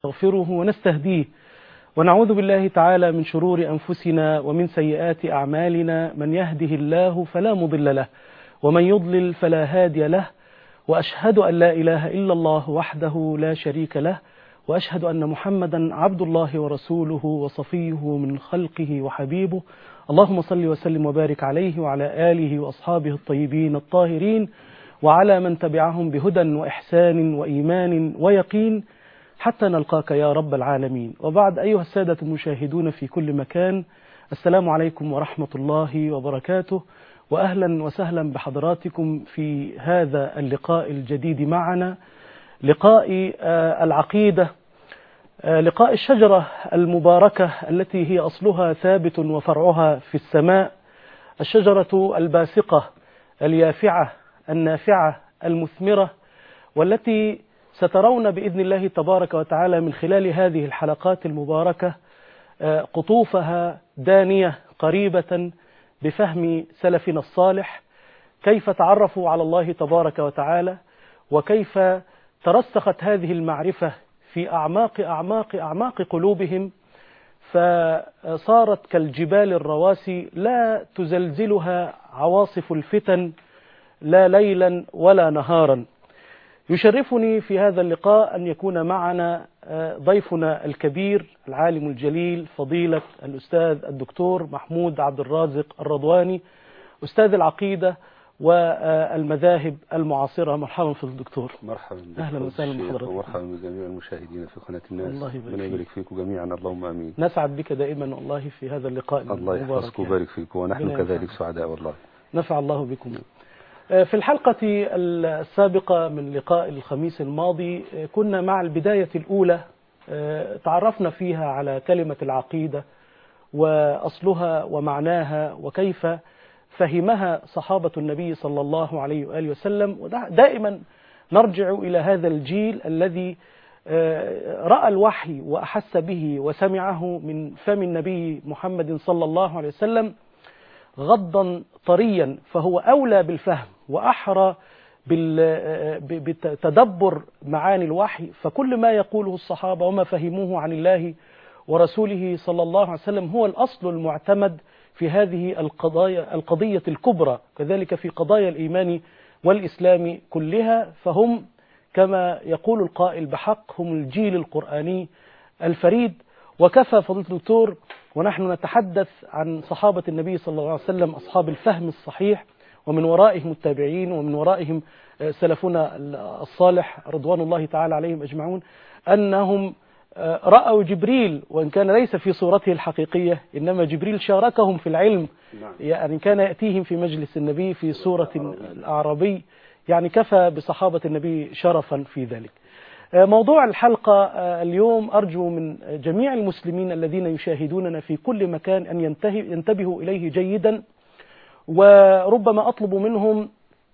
نستغفره ونستهديه ونعوذ بالله تعالى من شرور أنفسنا ومن سيئات أعمالنا من يهده الله فلا مضل له ومن يضلل فلا هادي له وأشهد أن لا إله إلا الله وحده لا شريك له وأشهد أن محمدا عبد الله ورسوله وصفيه من خلقه وحبيبه اللهم صل وسلم وبارك عليه وعلى آله وأصحابه الطيبين الطاهرين وعلى من تبعهم بهدى وإحسان وإيمان ويقين حتى نلقاك يا رب العالمين وبعد أيها السادة المشاهدون في كل مكان السلام عليكم ورحمة الله وبركاته وأهلا وسهلا بحضراتكم في هذا اللقاء الجديد معنا لقاء العقيدة لقاء الشجرة المباركة التي هي أصلها ثابت وفرعها في السماء الشجرة الباسقة اليافعة النافعة المثمرة والتي سترون بإذن الله تبارك وتعالى من خلال هذه الحلقات المباركة قطوفها دانية قريبة بفهم سلفنا الصالح كيف تعرفوا على الله تبارك وتعالى وكيف ترسخت هذه المعرفة في أعماق أعماق أعماق قلوبهم فصارت كالجبال الرواسي لا تزلزلها عواصف الفتن لا ليلا ولا نهارا يشرفني في هذا اللقاء أن يكون معنا ضيفنا الكبير العالم الجليل فضيلة الأستاذ الدكتور محمود عبد الرازق الرضواني أستاذ العقيدة والمذاهب المعاصرة مرحبا في الدكتور مرحبا أهلا وسهلا بحضرتك ومرحبا بجميع المشاهدين في قناة الناس الله يبارك ربنا فيك. يبارك فيكم جميعا اللهم امين نسعد بك دائما والله في هذا اللقاء الله المبارك يحفظك يعني. ويبارك فيكم ونحن ربنا كذلك ينفعك. سعداء والله نفع الله بكم في الحلقة السابقة من لقاء الخميس الماضي كنا مع البداية الأولى تعرفنا فيها على كلمة العقيدة وأصلها ومعناها وكيف فهمها صحابة النبي صلى الله عليه وآله وسلم ودائما نرجع إلى هذا الجيل الذي رأى الوحي وأحس به وسمعه من فم النبي محمد صلى الله عليه وسلم غضا طريا فهو أولى بالفهم وأحرى بال- ب- بتدبر معاني الوحي فكل ما يقوله الصحابة وما فهموه عن الله ورسوله صلى الله عليه وسلم هو الأصل المعتمد في هذه القضايا القضية الكبرى كذلك في قضايا الإيمان والإسلام كلها فهم كما يقول القائل بحق هم الجيل القرآني الفريد وكفى فضيلة الدكتور ونحن نتحدث عن صحابة النبي صلى الله عليه وسلم أصحاب الفهم الصحيح ومن ورائهم التابعين ومن ورائهم آه، سلفنا الصالح رضوان الله تعالى عليهم أجمعون أنهم آه، رأوا جبريل وإن كان ليس في صورته الحقيقية إنما جبريل شاركهم في العلم يعني كان يأتيهم في مجلس النبي في صورة الأعرابي يعني كفى بصحابة النبي شرفا في ذلك موضوع الحلقة اليوم أرجو من جميع المسلمين الذين يشاهدوننا في كل مكان أن ينتهي ينتبهوا إليه جيدا وربما أطلب منهم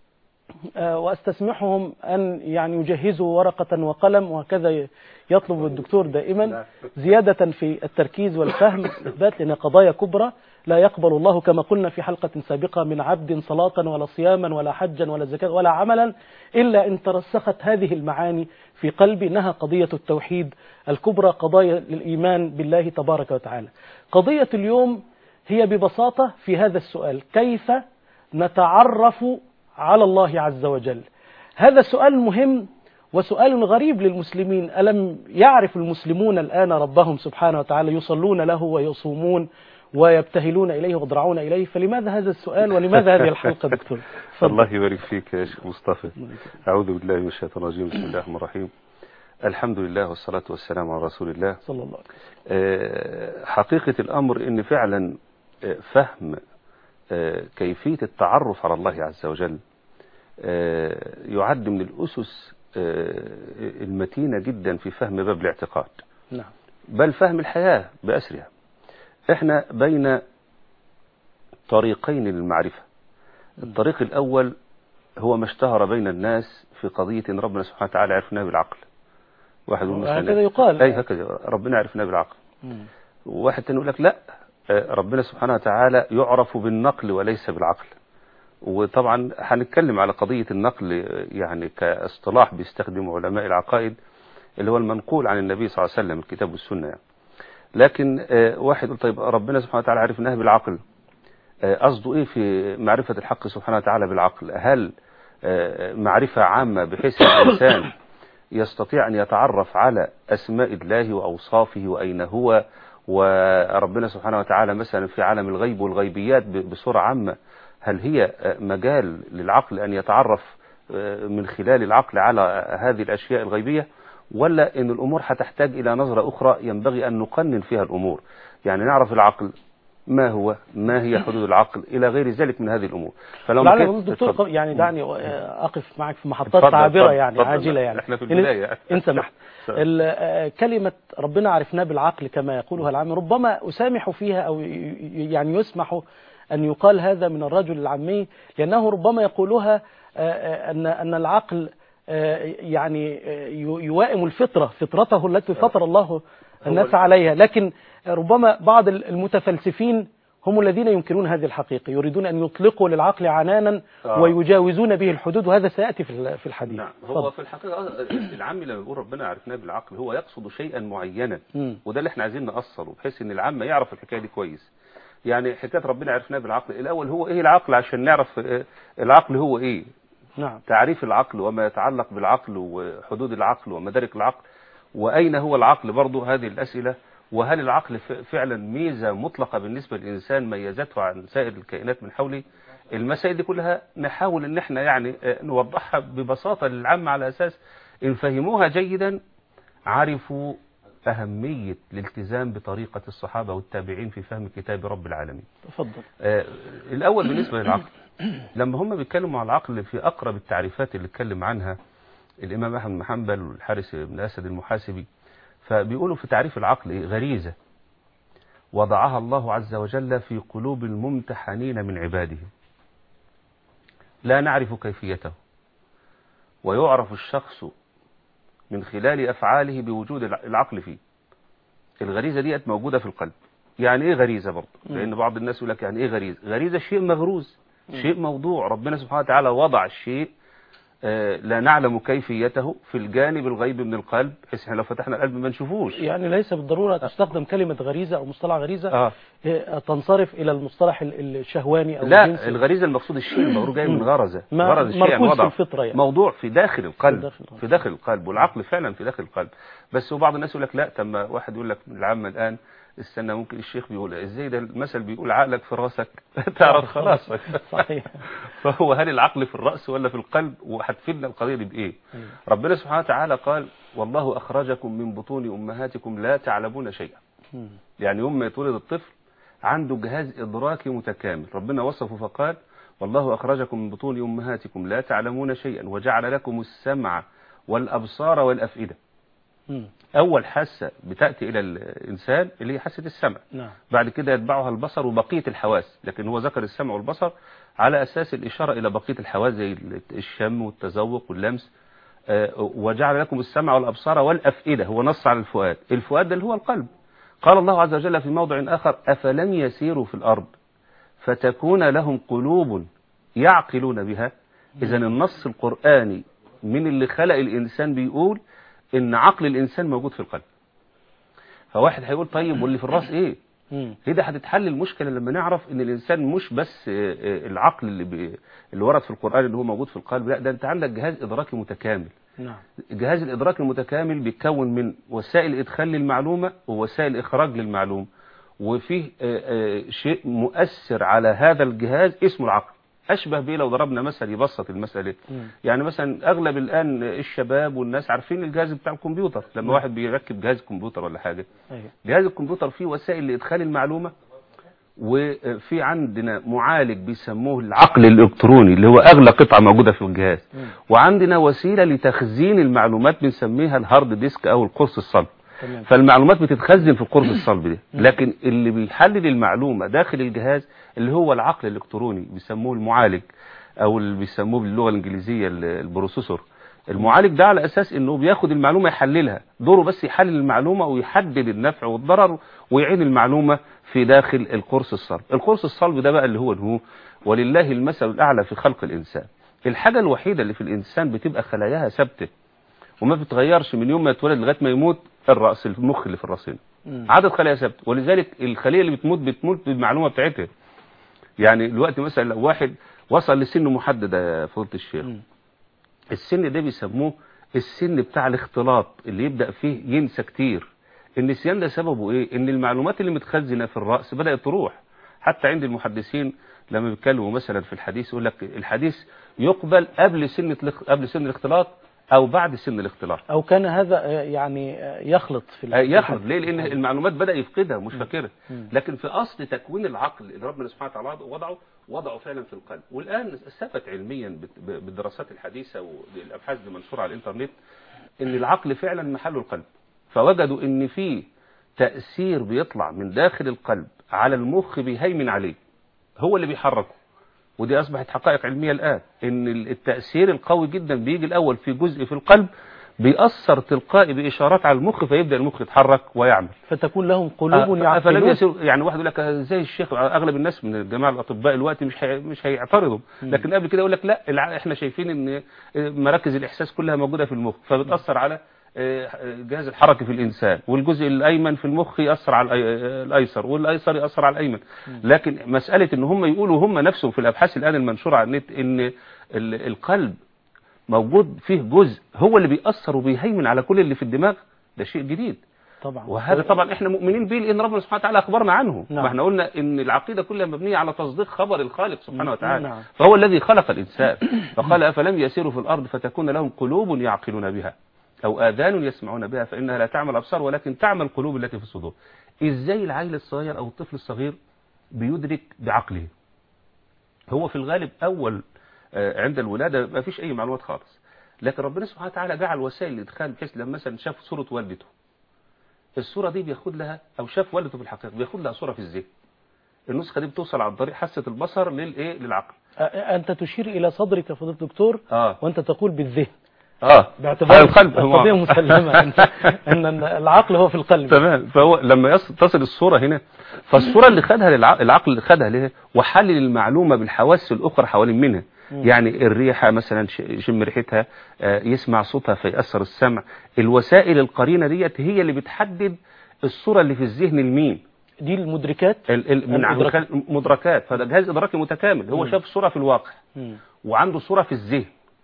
وأستسمحهم أن يعني يجهزوا ورقة وقلم وهكذا يطلب الدكتور دائما زيادة في التركيز والفهم إثبات لنا قضايا كبرى لا يقبل الله كما قلنا في حلقة سابقة من عبد صلاة ولا صياما ولا حجا ولا زكاة ولا عملا إلا إن ترسخت هذه المعاني في قلبي إنها قضية التوحيد الكبرى قضايا للإيمان بالله تبارك وتعالى قضية اليوم هي ببساطة في هذا السؤال كيف نتعرف على الله عز وجل هذا سؤال مهم وسؤال غريب للمسلمين ألم يعرف المسلمون الآن ربهم سبحانه وتعالى يصلون له ويصومون ويبتهلون إليه ويضرعون إليه فلماذا هذا السؤال ولماذا هذه الحلقة دكتور تفضل. الله يبارك فيك يا شيخ مصطفى أعوذ بالله من الشيطان الرجيم بسم الله الرحمن الرحيم الحمد لله والصلاة والسلام على رسول الله صلى الله عليه وسلم آه، حقيقة الأمر إن فعلا آه، فهم آه، كيفية التعرف على الله عز وجل آه، يعد من الأسس آه، المتينة جدا في فهم باب الاعتقاد نعم بل فهم الحياة بأسرها احنا بين طريقين للمعرفة الطريق الأول هو ما اشتهر بين الناس في قضية ان ربنا سبحانه وتعالى عرفناه بالعقل واحد يقول مثلا هكذا يقال. اي هكذا ربنا عرفناه بالعقل مم. وواحد تاني يقول لك لا آه، ربنا سبحانه وتعالى يعرف بالنقل وليس بالعقل وطبعا هنتكلم على قضية النقل آه، يعني كاصطلاح بيستخدمه علماء العقائد اللي هو المنقول عن النبي صلى الله عليه وسلم الكتاب والسنة يعني. لكن آه، واحد يقول طيب ربنا سبحانه وتعالى عرفناه بالعقل آه، قصده ايه في معرفة الحق سبحانه وتعالى بالعقل هل آه، معرفة عامة بحيث الإنسان يستطيع أن يتعرف على أسماء الله وأوصافه وأين هو وربنا سبحانه وتعالى مثلا في عالم الغيب والغيبيات ب- بصورة عامة هل هي آه، مجال للعقل أن يتعرف آه، من خلال العقل على هذه الأشياء الغيبية ولا أن الأمور هتحتاج إلى نظرة أخرى ينبغي أن نقنن فيها الأمور يعني نعرف العقل ما هو ما هي حدود العقل إلى غير ذلك من هذه الأمور فلو ما لعل كان- أظن دكتور اتفضل. قبل- يعني دعني أقف معك في محطات اتفضل، عابرة اتفضل، يعني اتفضل. عاجلة يعني احنا في إن- البداية. إن سمحت اتفضل. ال- آه، كلمة ربنا عرفناه بالعقل كما يقولها العام ربما أسامح فيها أو ي- ي- يعني يسمح أن يقال هذا من الرجل العامي لأنه ربما يقولها آه، آه، أن أن العقل آه، يعني آه، ي- يوائم الفطرة فطرته التي فطر الله الناس عليها لكن ربما بعض المتفلسفين هم الذين ينكرون هذه الحقيقة يريدون أن يطلقوا للعقل عنانا آه. ويجاوزون به الحدود وهذا سيأتي في ال- في الحديث نعم هو اتفضل. في الحقيقة العام لما بيقول ربنا عرفناه بالعقل هو يقصد شيئا معينا مم. وده اللي احنا عايزين نأصله بحيث ان العامة يعرف الحكاية دي كويس يعني حكاية ربنا عرفناه بالعقل الأول هو ايه العقل عشان نعرف آه، العقل هو ايه نعم تعريف العقل وما يتعلق بالعقل وحدود العقل ومدارك العقل وأين هو العقل برضه هذه الأسئلة وهل العقل ف- فعلا ميزة مطلقة بالنسبة للإنسان ميزته عن سائر الكائنات من حوله المسائل دي كلها نحاول ان احنا يعني آه، نوضحها ببساطة للعامة على أساس إن فهموها جيدا عرفوا أهمية الالتزام بطريقة الصحابة والتابعين في فهم كتاب رب العالمين تفضل آه، الأول بالنسبة للعقل لما هم بيتكلموا على العقل في أقرب التعريفات اللي اتكلم عنها الإمام أحمد بن حنبل والحارس بن أسد المحاسبي فبيقولوا في تعريف العقل إيه؟ غريزة وضعها الله عز وجل في قلوب الممتحنين من عباده لا نعرف كيفيته ويعرف الشخص من خلال أفعاله بوجود الع- العقل فيه الغريزة ديت موجودة في القلب يعني ايه غريزة برضه لان بعض الناس يقول لك يعني ايه غريزة غريزة شيء مغروز شيء موضوع ربنا سبحانه وتعالى وضع الشيء آه، لا نعلم كيفيته في الجانب الغيب من القلب بحيث احنا لو فتحنا القلب ما نشوفوش يعني ليس بالضرورة تستخدم كلمة غريزة أو مصطلح غريزة اه إيه، تنصرف إلى المصطلح ال- الشهواني أو لا الجنسي. الغريزة المقصود الشيء المغروز جاي من غرزة ما- غرز الشيء مركوز في وضع الفطرة يعني. موضوع في داخل القلب في داخل القلب. في داخل القلب والعقل فعلا في داخل القلب بس وبعض الناس يقول لك لا طب ما واحد يقول لك من العامة الآن استنى ممكن الشيخ بيقول ازاي ده المثل بيقول عقلك في راسك تعرف خلاصك صحيح فهو هل العقل في الرأس ولا في القلب وهتفيدنا القضية دي بإيه أيوة. ربنا سبحانه وتعالى قال والله أخرجكم من بطون أمهاتكم لا تعلمون شيئا مم. يعني يوم ما يتولد الطفل عنده جهاز إدراكي متكامل ربنا وصفه فقال والله أخرجكم من بطون أمهاتكم لا تعلمون شيئا وجعل لكم السمع والأبصار والأفئدة مم. أول حاسة بتأتي إلى الإنسان اللي هي حاسة السمع نعم بعد كده يتبعها البصر وبقية الحواس لكن هو ذكر السمع والبصر على أساس الإشارة إلى بقية الحواس زي الشم والتذوق واللمس آه، وجعل لكم السمع والأبصار والأفئدة هو نص على الفؤاد الفؤاد ده اللي هو القلب قال الله عز وجل في موضع آخر أفلم يسيروا في الأرض فتكون لهم قلوب يعقلون بها إذا النص القرآني من اللي خلق الإنسان بيقول إن عقل الإنسان موجود في القلب فواحد هيقول طيب واللي في الراس إيه مم. هي ده هتتحل المشكله لما نعرف ان الانسان مش بس آه، آه، العقل اللي, بي اللي ورد في القران اللي هو موجود في القلب لا ده انت عندك جهاز ادراكي متكامل نعم جهاز الادراك المتكامل بيتكون من وسائل ادخال للمعلومه ووسائل اخراج للمعلومه وفيه آه، آه، شيء مؤثر على هذا الجهاز اسمه العقل اشبه بيه لو ضربنا مثل يبسط المساله مم. يعني مثلا اغلب الان الشباب والناس عارفين الجهاز بتاع الكمبيوتر لما واحد بيركب جهاز كمبيوتر ولا حاجه أيوة. جهاز الكمبيوتر فيه وسائل لادخال المعلومه وفي عندنا معالج بيسموه العقل الالكتروني اللي هو اغلى قطعه موجوده في الجهاز مم. وعندنا وسيله لتخزين المعلومات بنسميها الهارد ديسك او القرص الصلب تمام فالمعلومات بتتخزن في القرص الصلب ده لكن اللي بيحلل المعلومه داخل الجهاز اللي هو العقل الالكتروني بيسموه المعالج او اللي بيسموه باللغه الانجليزيه ال- البروسيسور المعالج ده على اساس انه بياخد المعلومه يحللها دوره بس يحلل المعلومه ويحدد النفع والضرر ويعين المعلومه في داخل القرص الصلب القرص الصلب ده بقى اللي هو هو ولله المثل الاعلى في خلق الانسان الحاجه الوحيده اللي في الانسان بتبقى خلاياها ثابته وما بتغيرش من يوم ما يتولد لغايه ما يموت الراس المخ اللي في الراس هنا مم. عدد خلايا ثابت ولذلك الخليه اللي بتموت بتموت بالمعلومه بتاعتها يعني دلوقتي مثلا لو واحد وصل لسن محدد يا فضيله الشيخ مم. السن ده بيسموه السن بتاع الاختلاط اللي يبدا فيه ينسى كتير النسيان ده سببه ايه ان المعلومات اللي متخزنه في الراس بدات تروح حتى عند المحدثين لما بيتكلموا مثلا في الحديث يقول لك الحديث يقبل قبل سن قبل سن الاختلاط او بعد سن الاختلاط أو كان هذا آه، يعني آه، يخلط في آه، ال- يخرج ليه لان المعلومات بدا يفقدها مش فاكرها مم. لكن في اصل تكوين العقل اللي ربنا سبحانه وتعالى وضعه وضعه فعلا في القلب والان ثبت علميا بت- ب- بالدراسات الحديثه والابحاث اللي منشوره على الانترنت ان العقل فعلا محله القلب فوجدوا ان في تاثير بيطلع من داخل القلب على المخ بيهيمن عليه هو اللي بيحركه ودي اصبحت حقائق علميه الان ان التاثير القوي جدا بيجي الاول في جزء في القلب بيأثر تلقائي بإشارات على المخ فيبدأ المخ يتحرك ويعمل فتكون لهم قلوب آه، فلم يعقلون يسير يعني واحد يقول لك زي الشيخ اغلب الناس من الجماعه الاطباء دلوقتي مش هي مش هيعترضوا لكن قبل كده يقول لك لا الع- احنا شايفين ان مراكز الاحساس كلها موجوده في المخ فبتاثر على آه، الجهاز الحركي في الانسان والجزء الايمن في المخ ياثر على الأي- الايسر والايسر ياثر على الايمن لكن مساله ان هم يقولوا هم نفسهم في الابحاث الان المنشوره على النت ان ال- القلب موجود فيه جزء هو اللي بيأثر وبيهيمن على كل اللي في الدماغ ده شيء جديد طبعا وهذا طبعا احنا مؤمنين به لان ربنا سبحانه وتعالى اخبرنا عنه نعم. ما احنا قلنا ان العقيده كلها مبنيه على تصديق خبر الخالق سبحانه وتعالى نعم. فهو الذي خلق الانسان فقال افلم يسيروا في الارض فتكون لهم قلوب يعقلون بها او اذان يسمعون بها فانها لا تعمل الابصار ولكن تعمل القلوب التي في الصدور ازاي العيل الصغير او الطفل الصغير بيدرك بعقله هو في الغالب اول آه، عند الولاده ما فيش اي معلومات خالص لكن ربنا سبحانه وتعالى جعل وسائل الادخال بحيث لما مثلا شاف صوره والدته الصوره دي بياخد لها او شاف والدته في الحقيقه بياخد لها صوره في الذهن النسخه دي بتوصل عن طريق حاسه البصر للايه للعقل آه، أنت تشير إلى صدرك يا فضيلة الدكتور اه وأنت تقول بالذهن اه باعتبار على القلب القضية مسلمة أن أن العقل هو في القلب تمام فهو لما يص- تصل الصورة هنا فالصورة اللي خدها للع- العقل اللي خدها ليه وحلل المعلومة بالحواس الأخرى حوالين منها يعني الريحة مثلا ش- يشم ريحتها آه، يسمع صوتها فيأثر السمع الوسائل القرينة ديت هي اللي بتحدد الصورة اللي في الذهن المين دي المدركات ال- ال- من المدرك- عن- مدركات فده جهاز إدراكي متكامل هو مم. شاف صورة في الواقع مم. وعنده صورة في الذهن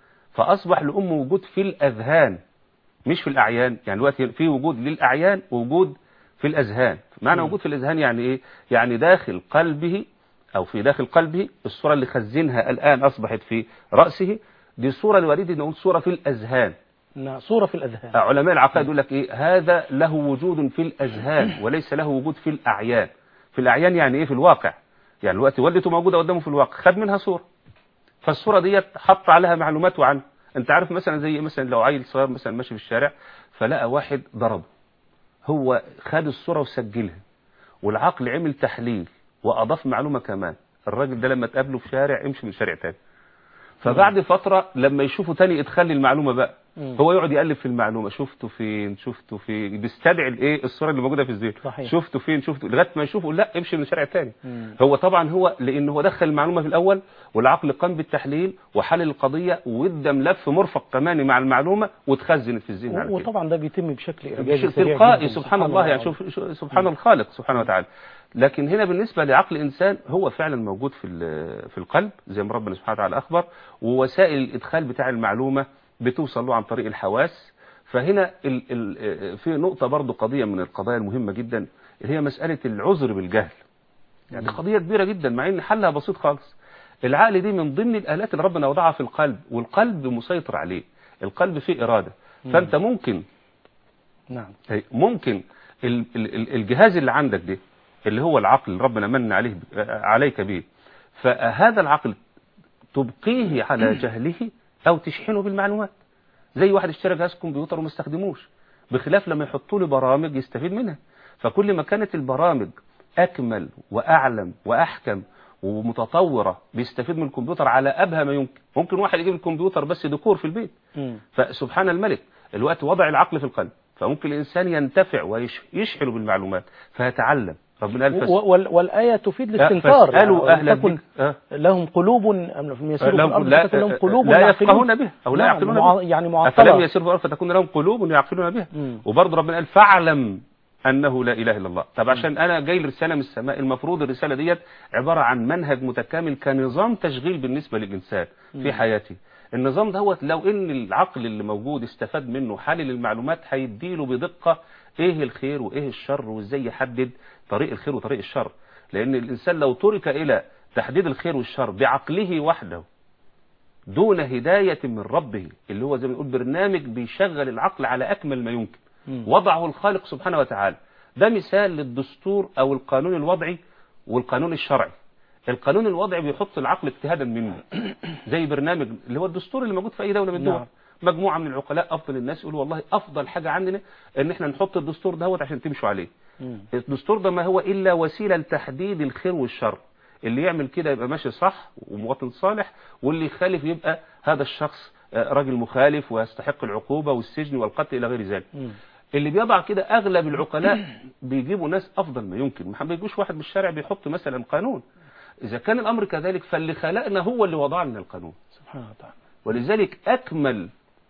فأصبح لأم وجود في الأذهان مش في الأعيان يعني دلوقتي في وجود للأعيان ووجود في الأذهان معنى مم. وجود في الأذهان يعني إيه يعني داخل قلبه أو في داخل قلبه الصورة اللي خزنها الآن أصبحت في رأسه دي الصورة اللي وريد نقول صورة في الأذهان نعم، صورة في الأذهان علماء العقائد يقول لك إيه هذا له وجود في الأذهان وليس له وجود في الأعيان في الأعيان يعني إيه في الواقع يعني الوقت والدته موجودة قدامه في الواقع خد منها صورة فالصورة ديت حط عليها معلومات عنه انت عارف مثلا زي مثلا لو عيل صغير مثلا ماشي في الشارع فلقى واحد ضربه هو خد الصورة وسجلها والعقل عمل تحليل وأضاف معلومة كمان الراجل ده لما تقابله في شارع امشي من شارع تاني فبعد فترة لما يشوفه تاني ادخل لي المعلومة بقى مم. هو يقعد يقلب في المعلومة شفته فين شفته فين بيستدعي الايه الصورة اللي موجودة في الذهن صحيح. شفته فين شفته لغاية ما يشوفه لا امشي من شارع تاني مم. هو طبعا هو لان هو دخل المعلومة في الاول والعقل قام بالتحليل وحلل القضية وادى ملف مرفق كمان مع المعلومة واتخزنت في الذهن على كده وطبعا ده بيتم بشكل إعجازي بشيء سريع تلقائي جداً. سبحان الله يعني شوف شوف- سبحان الخالق سبحانه وتعالى لكن هنا بالنسبة لعقل الإنسان هو فعلا موجود في ال- في القلب زي ما ربنا سبحانه وتعالى أخبر ووسائل الإدخال بتاع المعلومة بتوصل له عن طريق الحواس فهنا ال ال في نقطة برضو قضية من القضايا المهمة جدا اللي هي مسألة العذر بالجهل يعني قضية كبيرة جدا مع ان حلها بسيط خالص العقل دي من ضمن الآلات اللي ربنا وضعها في القلب والقلب مسيطر عليه القلب فيه إرادة فأنت ممكن نعم أي ممكن ال- ال- ال- الجهاز اللي عندك ده اللي هو العقل اللي ربنا من عليه عليك به فهذا العقل تبقيه على جهله او تشحنه بالمعلومات زي واحد اشترى جهاز كمبيوتر وما استخدموش بخلاف لما يحطوا له برامج يستفيد منها فكل ما كانت البرامج اكمل واعلم واحكم ومتطوره بيستفيد من الكمبيوتر على ابهى ما يمكن ممكن واحد يجيب الكمبيوتر بس ديكور في البيت مم. فسبحان الملك الوقت وضع العقل في القلب فممكن الإنسان ينتفع ويشحن بالمعلومات فيتعلم ربنا قال فس... و- وال- والآية تفيد الاستنكار فاسألوا يعني أهل تكن الذكر آه. لهم قلوب أم لم يسيروا في لهم- الأرض لا- فتكن لهم قلوب لا يعقلون. يفقهون بها أو لا نعم، يعقلون مع- بها. يعني أفلم معطلة يسيروا في الأرض فتكون لهم قلوب يعقلون بها مم. وبرضه ربنا قال فاعلم أنه لا إله إلا الله طب عشان أنا جاي لي رسالة من السماء المفروض الرسالة ديت عبارة عن منهج متكامل كنظام تشغيل بالنسبة للإنسان في حياته النظام دوت لو ان العقل اللي موجود استفاد منه حلل المعلومات هيديله بدقة ايه الخير وايه الشر وازاي يحدد طريق الخير وطريق الشر لان الانسان لو ترك الى تحديد الخير والشر بعقله وحده دون هداية من ربه اللي هو زي ما نقول برنامج بيشغل العقل على اكمل ما يمكن مم. وضعه الخالق سبحانه وتعالى ده مثال للدستور او القانون الوضعي والقانون الشرعي القانون الوضعي بيحط العقل اجتهادا منه زي برنامج اللي هو الدستور اللي موجود في اي دوله من الدول نعم. مجموعه من العقلاء افضل الناس يقولوا والله افضل حاجه عندنا ان احنا نحط الدستور دوت عشان تمشوا عليه مم. الدستور ده ما هو الا وسيله لتحديد الخير والشر اللي يعمل كده يبقى ماشي صح ومواطن صالح واللي يخالف يبقى هذا الشخص آه، راجل مخالف ويستحق العقوبه والسجن والقتل الى غير ذلك مم. اللي بيضع كده اغلب العقلاء بيجيبوا ناس افضل ما يمكن ما بيجوش واحد بالشارع بيحط مثلا قانون اذا كان الامر كذلك فاللي خلقنا هو اللي وضع لنا القانون سبحانه وتعالى ولذلك اكمل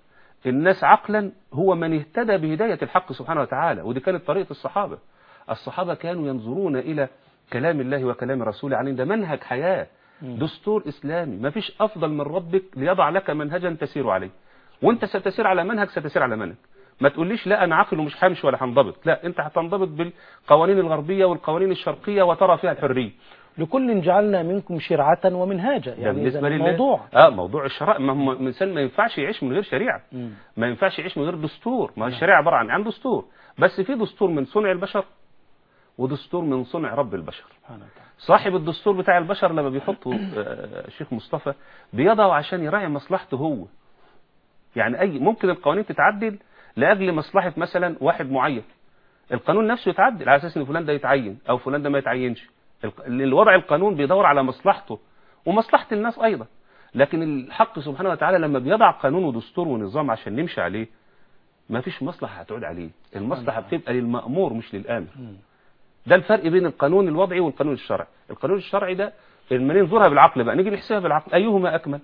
الناس عقلا هو من اهتدى بهدايه الحق سبحانه وتعالى ودي كانت طريقه الصحابه الصحابه كانوا ينظرون الى كلام الله وكلام رسوله عليه ده منهج حياه مم. دستور اسلامي ما فيش افضل من ربك ليضع لك منهجا تسير عليه وانت ستسير على منهج ستسير على منهج ما تقوليش لا انا عاقل ومش همشي ولا هنضبط لا انت هتنضبط بالقوانين الغربيه والقوانين الشرقيه وترى فيها الحريه لكل جعلنا منكم شرعة ومنهاجا ده يعني بالنسبه إذا لله الموضوع اه موضوع الشرائع ما هو الانسان ما ينفعش يعيش من غير شريعه مم. ما ينفعش يعيش من غير دستور ما هي الشريعه عباره عن عن دستور بس في دستور من صنع البشر ودستور من صنع رب البشر سبحانه وتعالى صاحب الدستور بتاع البشر لما بيحطه آه، الشيخ مصطفى بيضعه عشان يراعي مصلحته هو يعني اي ممكن القوانين تتعدل لاجل مصلحه مثلا واحد معين القانون نفسه يتعدل على اساس ان فلان ده يتعين او فلان ده ما يتعينش الق- اللي وضع القانون بيدور على مصلحته ومصلحه الناس ايضا لكن الحق سبحانه وتعالى لما بيضع قانون ودستور ونظام عشان نمشي عليه ما فيش مصلحه هتعود عليه المصلحه بتبقى للمامور مش للامر مم. ده الفرق بين القانون الوضعي والقانون الشرعي القانون الشرعي ده لما ننظرها بالعقل بقى نيجي نحسبها بالعقل أيهما أكمل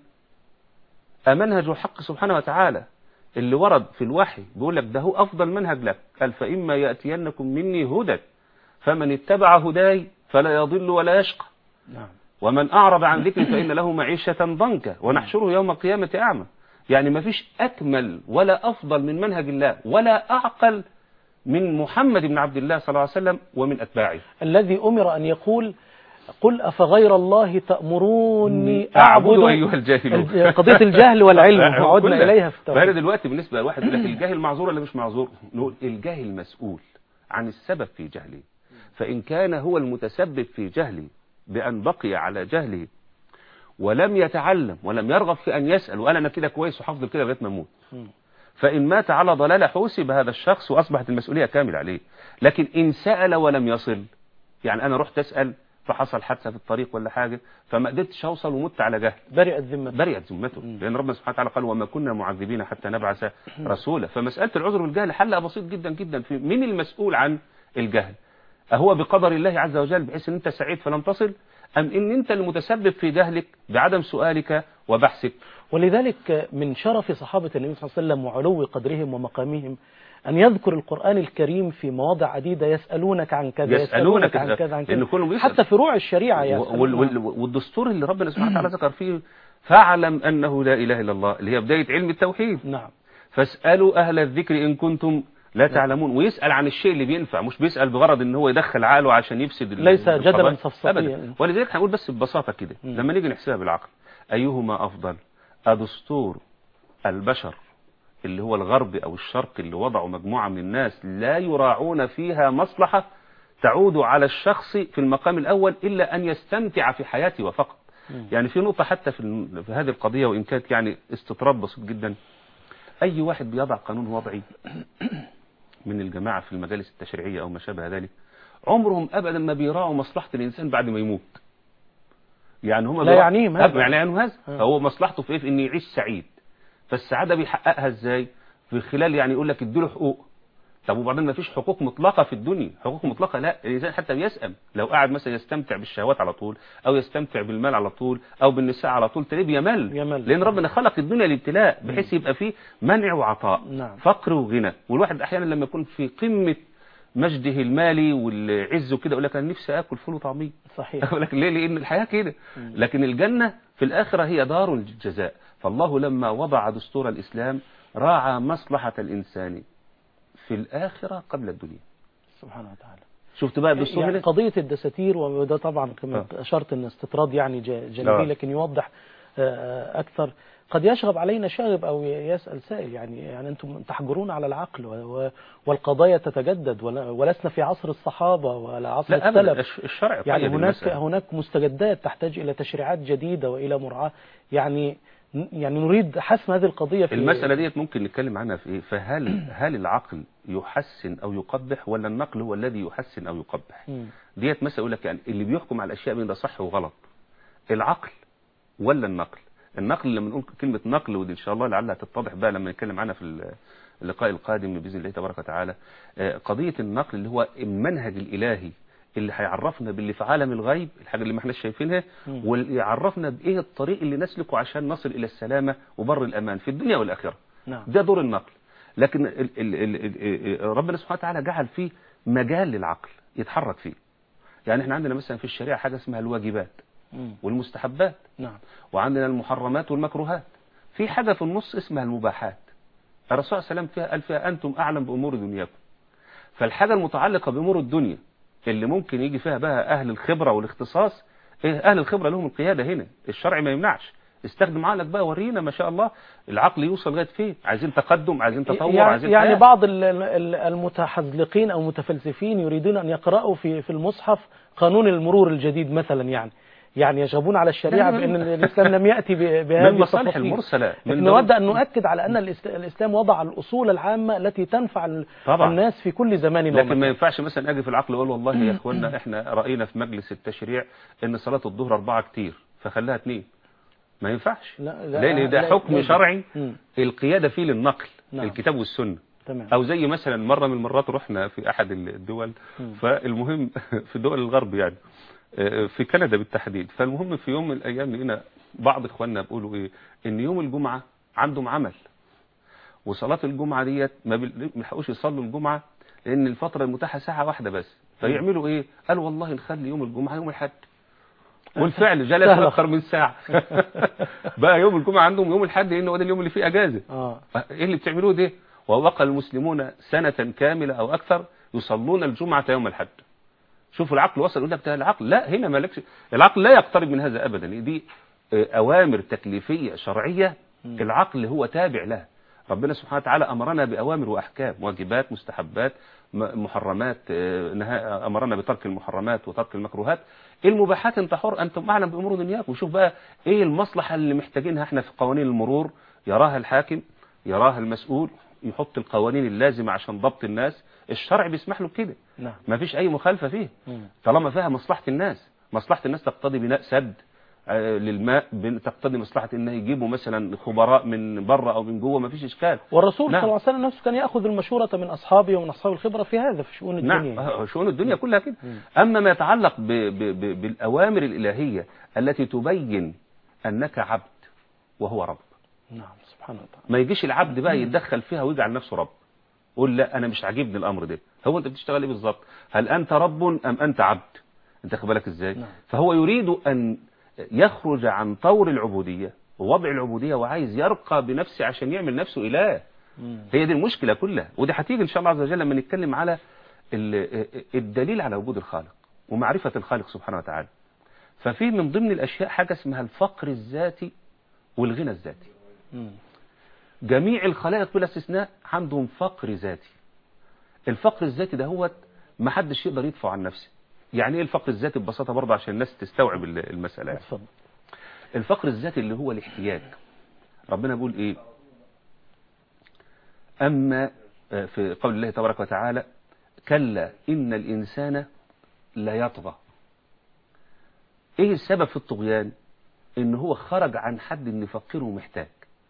أمنهج الحق سبحانه وتعالى اللي ورد في الوحي بيقول لك ده هو أفضل منهج لك قال فإما يأتينكم مني هدى فمن اتبع هداي فلا يضل ولا يشقى نعم ومن أعرض عن ذكري فإن له معيشة ضنكا ونحشره يوم القيامة أعمى يعني ما فيش أكمل ولا أفضل من منهج الله ولا أعقل من محمد بن عبد الله صلى الله عليه وسلم ومن أتباعه الذي أمر أن يقول قل أفغير الله تأمروني أعبد أيها الجاهلون الج- قضية الجهل والعلم وعدنا كلها. إليها في فأنا التوحيد دلوقتي بالنسبة لواحد يقول لك الجاهل معذور ولا مش معذور نقول الجاهل مسؤول عن السبب في جهله فإن كان هو المتسبب في جهله بأن بقي على جهله ولم يتعلم ولم يرغب في أن يسأل وقال أنا كده كويس وحافظ كده لغاية ما أموت مم. فإن مات على ضلالة حوسب هذا الشخص وأصبحت المسؤولية كاملة عليه لكن إن سأل ولم يصل يعني أنا رحت أسأل فحصل حادثة في الطريق ولا حاجة فما قدرتش أوصل ومت على جهل برئت ذمة برئت ذمته لأن ربنا سبحانه وتعالى قال وما كنا معذبين حتى نبعث رسولا فمسألة العذر بالجهل حلها بسيط جدا جدا في من المسؤول عن الجهل أهو بقدر الله عز وجل بحيث أن أنت سعيد فلم تصل أم أن أنت المتسبب في جهلك بعدم سؤالك وبحثك ولذلك من شرف صحابة النبي صلى الله عليه وسلم وعلو قدرهم ومقامهم أن يذكر القرآن الكريم في مواضع عديدة يسألونك عن كذا يسألونك عن كذا عن لأن كذا كله بيسأل. حتى فروع الشريعة وال- وال- يسألون والدستور اللي ربنا سبحانه وتعالى ذكر فيه فاعلم أنه لا إله إلا الله اللي هي بداية علم التوحيد نعم فاسألوا أهل الذكر إن كنتم لا تعلمون ويسأل عن الشيء اللي بينفع مش بيسأل بغرض ان هو يدخل عقله عشان يفسد ال- ليس القضايا. جدلا صفصفيا. أبدا ولذلك هنقول بس ببساطة كده مم. لما نيجي نحسبها بالعقل أيهما أفضل أدستور البشر اللي هو الغرب أو الشرق اللي وضعوا مجموعة من الناس لا يراعون فيها مصلحة تعود على الشخص في المقام الأول إلا أن يستمتع في حياته وفقط مم. يعني في نقطة حتى في, ال- في هذه القضية وإن كانت يعني استطراد بسيط جدا أي واحد بيضع قانون وضعي من الجماعة في المجالس التشريعية أو ما شابه ذلك عمرهم أبدا ما بيراعوا مصلحة الإنسان بعد ما يموت يعني هم لا يعنيهم هذا. هذا يعني يعنيهم هذا آه. فهو مصلحته في إيه في إنه يعيش سعيد فالسعادة بيحققها إزاي في خلال يعني يقول لك اديله حقوق طب وبعدين ما فيش حقوق مطلقة في الدنيا حقوق مطلقة لا الإنسان حتى بيسأم لو قاعد مثلا يستمتع بالشهوات على طول أو يستمتع بالمال على طول أو بالنساء على طول تلاقيه بيمل يمل. لأن ربنا خلق الدنيا للابتلاء بحيث يبقى فيه منع وعطاء نعم. فقر وغنى والواحد أحيانا لما يكون في قمة مجده المالي والعز وكده يقول لك أنا نفسي آكل فول وطعمية صحيح أقول لك ليه لأن الحياة كده لكن الجنة في الآخرة هي دار الجزاء فالله لما وضع دستور الإسلام راعى مصلحة الإنسان في الآخرة قبل الدنيا سبحانه وتعالى شفت بقى الدستور يعني هنا قضية الدساتير وده طبعا كما آه. أشرت أن استطراد يعني ج- آه. جانبي لكن يوضح آه، أكثر قد يشغب علينا شاغب أو يسأل سائل يعني يعني أنتم تحجرون على العقل و- و- والقضايا تتجدد ولا- ولسنا في عصر الصحابة ولا عصر لا أبدا السلف الش- الشرع يعني قيد هناك المسألة. هناك مستجدات تحتاج إلى تشريعات جديدة وإلى مراعاة يعني يعني نريد حسم هذه القضية في المسألة ديت ممكن نتكلم عنها في إيه فهل هل العقل يحسن أو يقبح ولا النقل هو الذي يحسن أو يقبح مم. ديت مسألة يقول لك يعني اللي بيحكم على الأشياء من ده صح وغلط العقل ولا النقل النقل لما نقول كلمة نقل ودي إن شاء الله لعلها تتضح بقى لما نتكلم عنها في اللقاء القادم بإذن الله تبارك وتعالى آه، قضية النقل اللي هو المنهج الإلهي اللي هيعرفنا باللي في عالم الغيب الحاجة اللي ما احنا شايفينها مم. ويعرفنا بإيه الطريق اللي نسلكه عشان نصل إلى السلامة وبر الأمان في الدنيا والآخرة نعم ده دور النقل لكن ال ال ال ال ربنا سبحانه وتعالى جعل فيه مجال للعقل يتحرك فيه يعني احنا عندنا مثلا في الشريعة حاجة اسمها الواجبات مم. والمستحبات نعم وعندنا المحرمات والمكروهات في حاجة في النص اسمها المباحات الرسول صلى الله عليه وسلم فيها قال فيها أنتم أعلم بأمور دنياكم فالحاجة المتعلقة بأمور الدنيا اللي ممكن يجي فيها بقى أهل الخبرة والاختصاص إيه أهل الخبرة لهم القيادة هنا الشرع ما يمنعش استخدم عقلك بقى ورينا ما شاء الله العقل يوصل لغايه فين عايزين تقدم عايزين تطور يعني, عايزين يعني حياة. بعض ال- ال- المتحزلقين او المتفلسفين يريدون ان يقرأوا في في المصحف قانون المرور الجديد مثلا يعني يعني يشغبون على الشريعة لا، لا، بأن الإسلام لم يأتي ب- بهذه من مصالح التفاصيل. المرسلة من لكن ضمن- نود أن نؤكد على أن الاست- الإسلام وضع الأصول العامة التي تنفع ال- طبعا. الناس في كل زمان لكن ما ومكان ينفعش مثلا اجي في العقل اقول والله يا اخوانا احنا راينا في مجلس التشريع ان صلاه الظهر اربعه كتير فخليها اثنين ما ينفعش لا- لا- لان ده لا- حكم لا- شرعي مم. القياده فيه للنقل نعم. الكتاب والسنه تمام او زي مثلا مره من المرات رحنا في احد الدول مم. فالمهم في دول الغرب يعني آه، في كندا بالتحديد فالمهم في يوم من الايام لقينا بعض اخواننا بيقولوا ايه ان يوم الجمعه عندهم عمل وصلاه الجمعه ديت ما بيل- بيلحقوش يصلوا الجمعه لان الفتره المتاحه ساعه واحده بس فيعملوا ايه قالوا والله نخلي يوم الجمعه يوم الاحد والفعل جلس سهلة. اكثر من ساعه بقى يوم الجمعه عندهم يوم الاحد لانه هو ده اليوم اللي فيه اجازه آه. ايه اللي بتعملوه ده ووقع المسلمون سنة كاملة او اكثر يصلون الجمعة يوم الحد شوفوا العقل وصل يقول لك ده العقل لا هنا مالكش العقل لا يقترب من هذا ابدا دي آه، اوامر تكليفية شرعية العقل هو تابع لها ربنا سبحانه وتعالى امرنا باوامر واحكام واجبات مستحبات م- محرمات آه، نها- امرنا بترك المحرمات وترك المكروهات المباحات انت حر انتم اعلم بامور دنياكم وشوف بقى ايه المصلحه اللي محتاجينها احنا في قوانين المرور يراها الحاكم يراها المسؤول يحط القوانين اللازمه عشان ضبط الناس الشرع بيسمح له بكده نعم ما فيش اي مخالفه فيه مم. طالما فيها مصلحه الناس مصلحه الناس تقتضي بناء سد آه، للماء بن- تقتضي مصلحه ان يجيبوا مثلا خبراء من بره او من جوه ما فيش اشكال والرسول نعم. صلى الله عليه وسلم نفسه كان يأخذ المشورة من أصحابه ومن أصحاب الخبرة في هذا في شؤون نعم الدنيا آه، شؤون الدنيا كلها كده مم. أما ما يتعلق ب ب ب ب بالأوامر الإلهية التي تبين أنك عبد وهو رب نعم سبحانه وتعالى ما يجيش العبد بقى يتدخل فيها ويجعل نفسه رب قول لا أنا مش عاجبني الأمر ده هو أنت بتشتغل إيه بالظبط هل أنت رب أم أنت عبد أنت خد بالك إزاي نعم. فهو يريد أن يخرج عن طور العبودية ووضع العبودية وعايز يرقى بنفسه عشان يعمل نفسه إله مم. هي دي المشكلة كلها ودي هتيجي إن شاء الله عز وجل لما نتكلم على ال- الدليل على وجود الخالق ومعرفة الخالق سبحانه وتعالى ففي من ضمن الأشياء حاجة اسمها الفقر الذاتي والغنى الذاتي مم. جميع الخلائق بلا استثناء عندهم فقر ذاتي الفقر الذاتي ده هو ما حدش يقدر يدفع عن نفسه يعني ايه الفقر الذاتي ببساطة برضه عشان الناس تستوعب ال- المسألة يعني. اتفضل الفقر الذاتي اللي هو الاحتياج ربنا بيقول ايه اما آه، في قول الله تبارك وتعالى كلا ان الانسان لا يطغى ايه السبب في الطغيان ان هو خرج عن حد ان فقير ومحتاج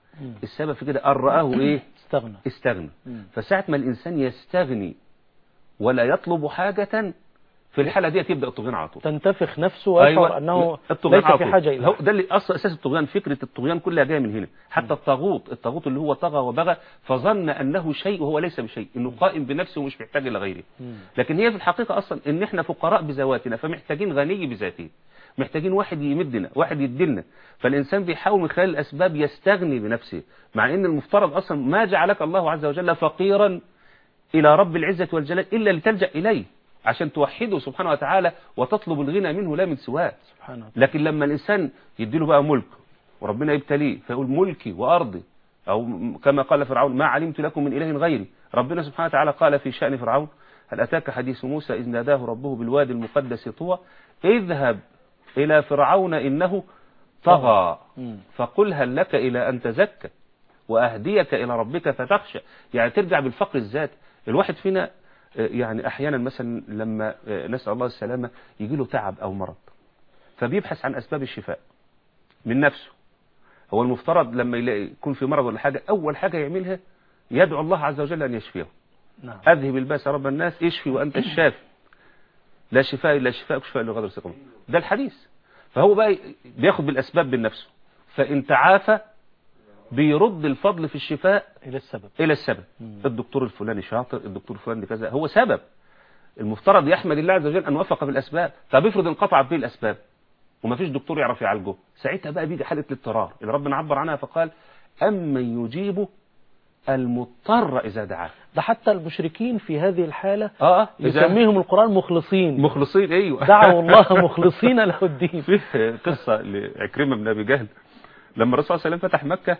مم. السبب في كده أن رآه إيه استغنى استغنى مم. فساعة ما الإنسان يستغني ولا يطلب حاجة في الحالة دي تبدأ الطغيان على طول تنتفخ نفسه ويشعر أنه الطغيان ليس على في طول. حاجة إلى هو ده اللي أصل أساس الطغيان فكرة الطغيان كلها جاية من هنا حتى الطاغوت الطاغوت اللي هو طغى وبغى فظن أنه شيء وهو ليس بشيء إنه قائم بنفسه ومش محتاج إلى غيره مم. لكن هي في الحقيقة أصلا إن إحنا فقراء بذواتنا فمحتاجين غني بذاته محتاجين واحد يمدنا واحد يدلنا فالإنسان بيحاول من خلال الأسباب يستغني بنفسه مع إن المفترض أصلا ما جعلك الله عز وجل فقيرا إلى رب العزة والجلال إلا لتلجأ إليه عشان توحده سبحانه وتعالى وتطلب الغنى منه لا من سواه سبحانه وتعالى لكن لما الإنسان يديله بقى ملك وربنا يبتليه فيقول ملكي وأرضي أو م- كما قال فرعون ما علمت لكم من إله غيري ربنا سبحانه وتعالى قال في شأن فرعون هل أتاك حديث موسى إذ ناداه ربه بالوادي المقدس طوى اذهب إلى فرعون إنه طغى مم. فقل هل لك إلى أن تزكى وأهديك إلى ربك فتخشى يعني ترجع بالفقر الذات الواحد فينا آه، يعني أحيانا مثلا لما آه، نسأل الله السلامة يجي له تعب أو مرض فبيبحث عن أسباب الشفاء من نفسه هو المفترض لما يلاقي يكون في مرض ولا حاجة أول حاجة يعملها يدعو الله عز وجل أن يشفيه نعم أذهب الباس يا رب الناس اشفي وأنت الشافي لا شفاء إلا شفاء شفاء لغدر سقم ده الحديث فهو بقى بياخد بالأسباب بنفسه فإن تعافى بيرد الفضل في الشفاء إلى السبب إلى السبب مم. الدكتور الفلاني شاطر الدكتور الفلاني كذا هو سبب المفترض يحمد الله عز وجل أن وفق بالأسباب طب افرض انقطعت به الأسباب وما فيش دكتور يعرف يعالجه ساعتها بقى بيجي حالة الاضطرار اللي ربنا عبر عنها فقال أمن يجيب المضطر إذا دعاه ده حتى المشركين في هذه الحالة اه إذا يسميهم القرآن مخلصين مخلصين ايوه دعوا الله مخلصين له الدين في قصة لعكرمة بن أبي جهل لما الرسول صلى الله عليه وسلم فتح مكة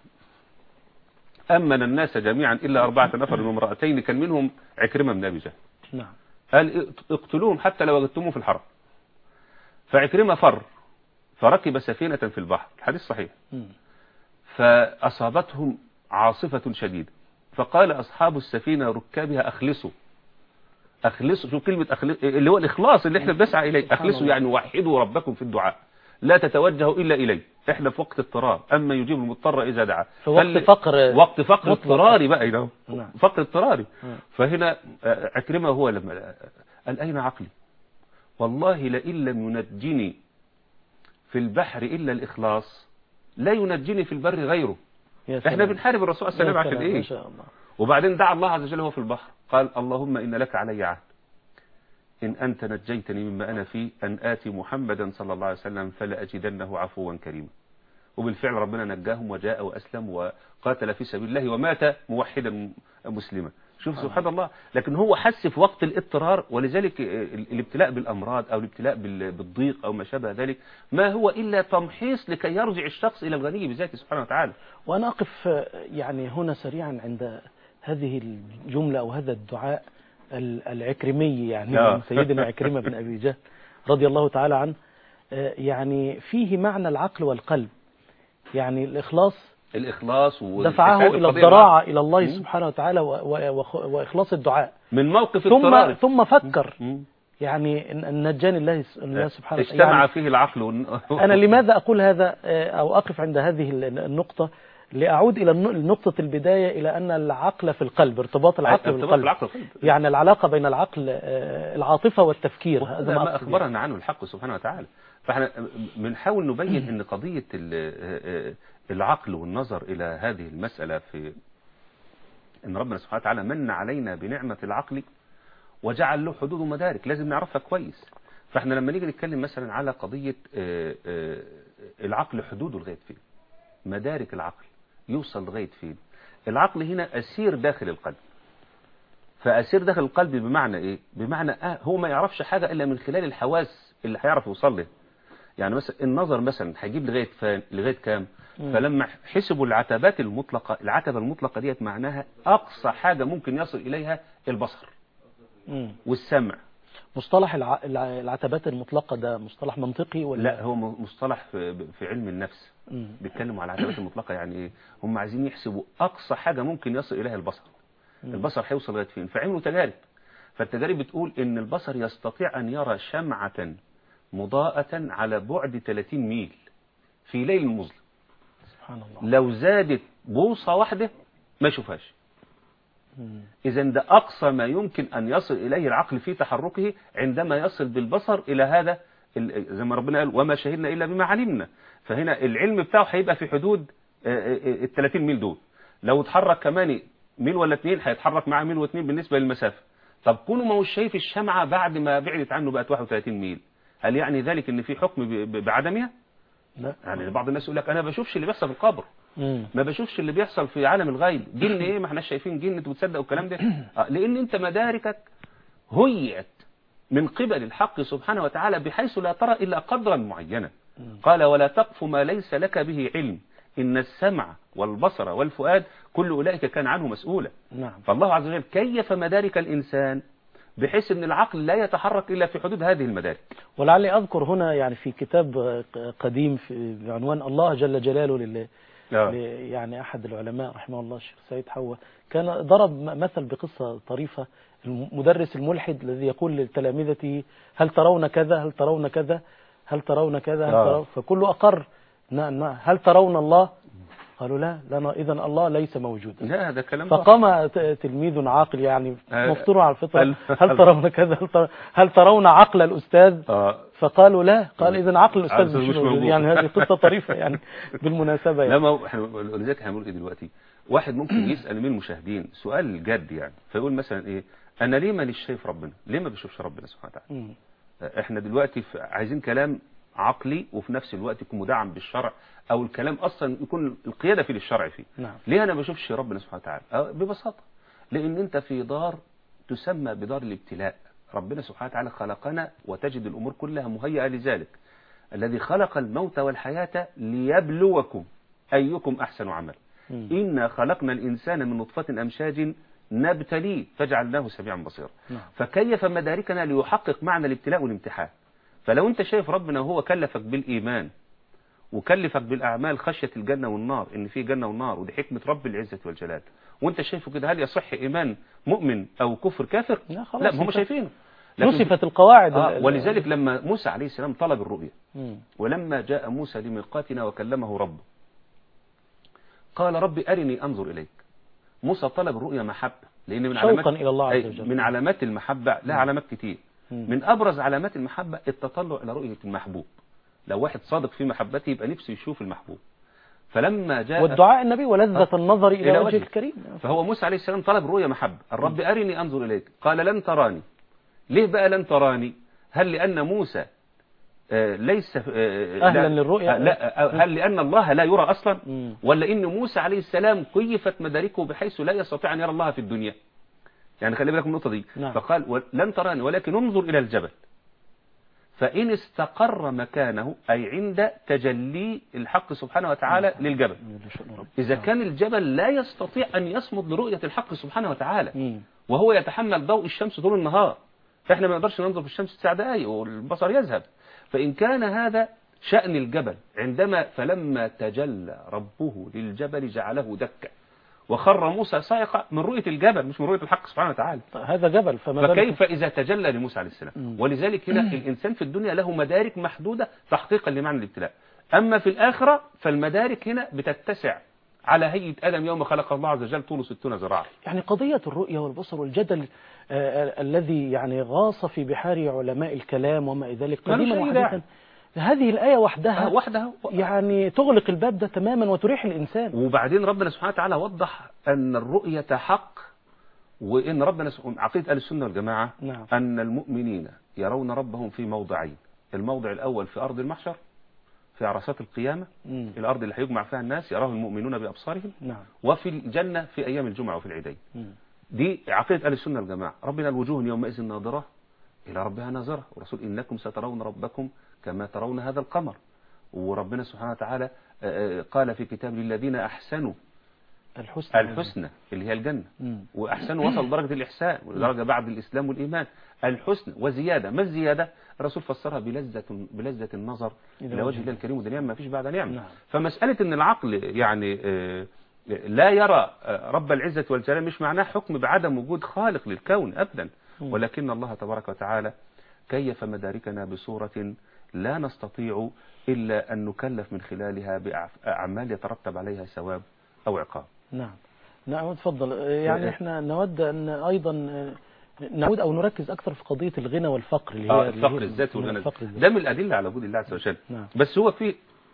أمن الناس جميعا إلا أربعة نفر وامرأتين كان منهم عكرمة بن أبي جهل نعم قال اقتلوهم حتى لو وجدتموه في الحرم فعكرمة فر فركب سفينة في البحر الحديث صحيح مم. فأصابتهم عاصفة شديدة فقال أصحاب السفينة ركابها أخلصوا أخلصوا شوف كلمة أخلص اللي هو الإخلاص اللي احنا بنسعى إليه سبحان أخلصوا الله. يعني وحدوا ربكم في الدعاء لا تتوجهوا إلا إليه احنا في وقت اضطرار أما يجيب المضطر إذا دعا في وقت فال- فقر وقت فقر مطلق. اضطراري بقى هنا نعم. فقر اضطراري مم. فهنا آه، عكرمة هو لما قال أين عقلي والله لئن لم ينجني في البحر إلا الإخلاص لا ينجني في البر غيره يا احنا سلام. بنحارب الرسول صلى الله يا عليه وسلم سلام، عشان ما ايه شاء الله وبعدين دعا الله عز وجل وهو في البحر قال اللهم إن لك علي عهد إن أنت نجيتني مما أنا فيه أن آتي محمدا صلى الله عليه وسلم فلا أجدنه عفوا كريما وبالفعل ربنا نجاهم وجاء وأسلم وقاتل في سبيل الله ومات موحدا م- مسلما شوف سبحان الله لكن هو حس في وقت الاضطرار ولذلك ال- الابتلاء بالأمراض أو الابتلاء بال- بالضيق أو ما شابه ذلك ما هو إلا تمحيص لكي يرجع الشخص إلى الغني بذاته سبحانه وتعالى وأنا أقف آه، يعني هنا سريعا عند هذه الجملة أو هذا الدعاء ال- العكرمي يعني آه. من سيدنا عكرمة بن أبي جهل رضي الله تعالى عنه آه، يعني فيه معنى العقل والقلب يعني الإخلاص الإخلاص دفعه والحساب إلى القضية الضراعة إلى الله مم. سبحانه وتعالى و- و- وخ- وإخلاص الدعاء من موقف ثم اضطراري ثم فكر مم. يعني إن- إن نجاني الله الله سبحانه اجتمع يعني فيه العقل والن... أنا لماذا أقول هذا آه، أو أقف عند هذه ال- النقطة لأعود إلى الن- نقطة البداية إلى أن العقل في القلب ارتباط العقل ارتباط بالقلب العقل والقلب. يعني العلاقة بين العقل آه، العاطفة والتفكير هذا هذا ما ما أقصد أخبرنا عنه الحق سبحانه وتعالى فاحنا بنحاول نبين ان قضية ال- العقل والنظر الى هذه المسألة في ان ربنا سبحانه وتعالى من علينا بنعمة العقل وجعل له حدود ومدارك لازم نعرفها كويس فاحنا لما نيجي نتكلم مثلا على قضية آه، آه، العقل حدوده لغاية فين مدارك العقل يوصل لغاية فين العقل هنا أسير داخل القلب فأسير داخل القلب بمعنى إيه بمعنى آه هو ما يعرفش حاجة إلا من خلال الحواس اللي هيعرف يوصل له يعني مثلا النظر مثلا هيجيب لغاية فين لغاية كام مم. فلما حسبوا العتبات المطلقة العتبة المطلقة ديت معناها أقصى حاجة ممكن يصل إليها البصر مم. والسمع مصطلح الع- الع- العتبات المطلقة ده مصطلح منطقي ولا لا هو م- مصطلح في, في علم النفس مم. بيتكلموا على العتبات المطلقة يعني ايه هم عايزين يحسبوا اقصى حاجة ممكن يصل اليها البصر مم. البصر هيوصل لغايه فين فعملوا تجارب فالتجارب بتقول ان البصر يستطيع ان يرى شمعة مضاءة على بعد 30 ميل في ليل مظلم سبحان الله لو زادت بوصة واحدة ما يشوفهاش مم. إذا ده أقصى ما يمكن أن يصل إليه العقل في تحركه عندما يصل بالبصر إلى هذا ال- زي ما ربنا قال وما شهدنا إلا بما علمنا فهنا العلم بتاعه هيبقى في حدود ال 30 ميل دول لو اتحرك كمان ميل ولا اتنين هيتحرك معاه ميل واتنين بالنسبة للمسافة طب كونه ما هوش شايف الشمعة بعد ما بعدت عنه بقت 31 ميل هل يعني ذلك ان في حكم ب- ب- بعدمها؟ لا يعني بعض الناس يقول لك انا بشوفش اللي بيحصل في القبر مم. ما بشوفش اللي بيحصل في عالم الغيب جن ايه ما احناش شايفين جن انتوا بتصدقوا الكلام ده آه، لان انت مداركك هيئت من قبل الحق سبحانه وتعالى بحيث لا ترى الا قدرا معينا قال ولا تقف ما ليس لك به علم ان السمع والبصر والفؤاد كل اولئك كان عنه مسؤولا نعم فالله عز وجل كيف مدارك الانسان بحيث ان العقل لا يتحرك الا في حدود هذه المدارك ولعلي أذكر هنا يعني في كتاب آه، قديم في بعنوان الله جل جلاله لله آه. ل- يعني أحد العلماء رحمه الله الشيخ سيد حوا كان ضرب م- مثل بقصة طريفة المدرس الملحد الذي يقول لتلامذته هل ترون كذا هل ترون كذا هل ترون كذا هل آه. ترون فكله أقر نعم نعم هل ترون الله قالوا لا لنا إذا الله ليس موجودا لا هذا كلام ضخم. فقام ت- تلميذ عاقل يعني آه. مفطور على الفطرة هل- هل ترون كذا هل تر- هل ترون عقل الأستاذ آه. فقالوا لا قال إذا عقل الأستاذ الأستاذ مش مش موجود موجود. يعني هذه قصة طريفة يعني بالمناسبة لا يعني ما هو احنا ولذلك احنا بنقول ايه دلوقتي واحد ممكن يسال من المشاهدين سؤال جد يعني فيقول مثلا ايه انا ليه ماليش شايف ربنا ليه ما بشوفش ربنا سبحانه وتعالى مم. احنا دلوقتي في عايزين كلام عقلي وفي نفس الوقت يكون مدعم بالشرع او الكلام اصلا يكون القياده فيه للشرع فيه نعم ليه انا ما بشوفش ربنا سبحانه وتعالى أه ببساطه لان انت في دار تسمى بدار الابتلاء ربنا سبحانه وتعالى خلقنا وتجد الامور كلها مهيئه لذلك الذي خلق الموت والحياه ليبلوكم ايكم احسن عمل مم. انا خلقنا الانسان من نطفه امشاج نبتليه فجعلناه سميعا بصيرا نعم فكيف مداركنا ليحقق معنى الابتلاء والامتحان فلو انت شايف ربنا وهو كلفك بالايمان وكلفك بالاعمال خشيه الجنه والنار ان في جنه ونار ودي حكمه رب العزه والجلال وانت شايفه كده هل يصح ايمان مؤمن او كفر كافر لا خلاص لا هم انت- شايفينه لكن- نصفت القواعد آه ال- ال- ولذلك لما موسى عليه السلام طلب الرؤيا مم. ولما جاء موسى لميقاتنا وكلمه ربه قال رب أرني أنظر إليك موسى طلب الرؤيا محبة لأن من شوقا علامات إلى الله عز أي وجل. من علامات المحبة لها علامات كتير مم. من أبرز علامات المحبة التطلع إلى رؤية المحبوب لو واحد صادق في محبته يبقى نفسه يشوف المحبوب فلما جاء والدعاء النبي ولذة النظر إلى إلى وجه وجهه. الكريم فهو موسى عليه السلام طلب رؤيا محبة الرب أرني أنظر إليك قال لن تراني ليه بقى لن تراني هل لأن موسى آه، ليس آه، أهلاً لا- للرؤيا؟ آه، لا آه، هل لأن الله لا يرى أصلا مم. ولا إن موسى عليه السلام كيفت مداركه بحيث لا يستطيع أن يرى الله في الدنيا يعني خلي بالك من النقطة دي نعم. فقال و- لن تراني ولكن انظر إلى الجبل فإن استقر مكانه أي عند تجلي الحق سبحانه وتعالى للجبل إذا كان الجبل لا يستطيع أن يصمد لرؤية الحق سبحانه وتعالى مم. وهو يتحمل ضوء الشمس طول النهار فإحنا ما نقدرش ننظر في الشمس تسع دقائق والبصر يذهب فإن كان هذا شأن الجبل عندما فلما تجلى ربه للجبل جعله دكا وخر موسى صاعقة من رؤية الجبل مش من رؤية الحق سبحانه وتعالى هذا جبل فما بالك فكيف إذا تجلى لموسى عليه السلام مم. ولذلك هنا الإنسان في الدنيا له مدارك محدودة تحقيقا لمعنى الابتلاء أما في الآخرة فالمدارك هنا بتتسع على هيئة آدم يوم خلق الله عز وجل طوله ستون ذراعا يعني قضية الرؤية والبصر والجدل آه، آه، الذي يعني غاص في بحار علماء الكلام وما إلى ذلك ملوش قديما أي وحديثا هذه الآية وحدها آه، وحدها يعني تغلق الباب ده تماما وتريح الإنسان وبعدين ربنا سبحانه وتعالى وضح أن الرؤية حق وإن ربنا سبحانه عقيدة أهل السنة والجماعة نعم. أن المؤمنين يرون ربهم في موضعين الموضع الأول في أرض المحشر في عرصات القيامة مم. الأرض اللي هيجمع فيها الناس يراه المؤمنون بأبصارهم نعم وفي الجنة في أيام الجمعة وفي العيدين مم. دي عقيدة أهل السنة والجماعة ربنا الوجوه يومئذ ناظرة إلى ربها ناظرة ورسول إنكم سترون ربكم كما ترون هذا القمر وربنا سبحانه وتعالى آه، آه، قال في كتاب للذين أحسنوا الحسنى الحسنى اللي هي الجنة مم. وأحسنوا وصل درجة الإحسان ودرجة بعد الإسلام والإيمان الحسن وزيادة ما الزيادة الرسول فسرها بلذة بلذة النظر إلى إلى وجه وجه الله الكريم ودنيا ما فيش بعد نعمة نعم. فمسألة إن العقل يعني آه، لا يرى آه، رب العزة والجلال مش معناه حكم بعدم وجود خالق للكون أبدا مم. ولكن الله تبارك وتعالى كيف مداركنا بصورة لا نستطيع إلا أن نكلف من خلالها بأعمال يترتب عليها ثواب أو عقاب نعم نعم تفضل يعني احنا نود أن أيضا نعود أو نركز أكثر في قضية الغنى والفقر اللي آه هي الفقر اللي هي الذاتي والغنى الفقر الذاتي. ده من الأدلة على وجود الله عز وجل نعم. بس هو في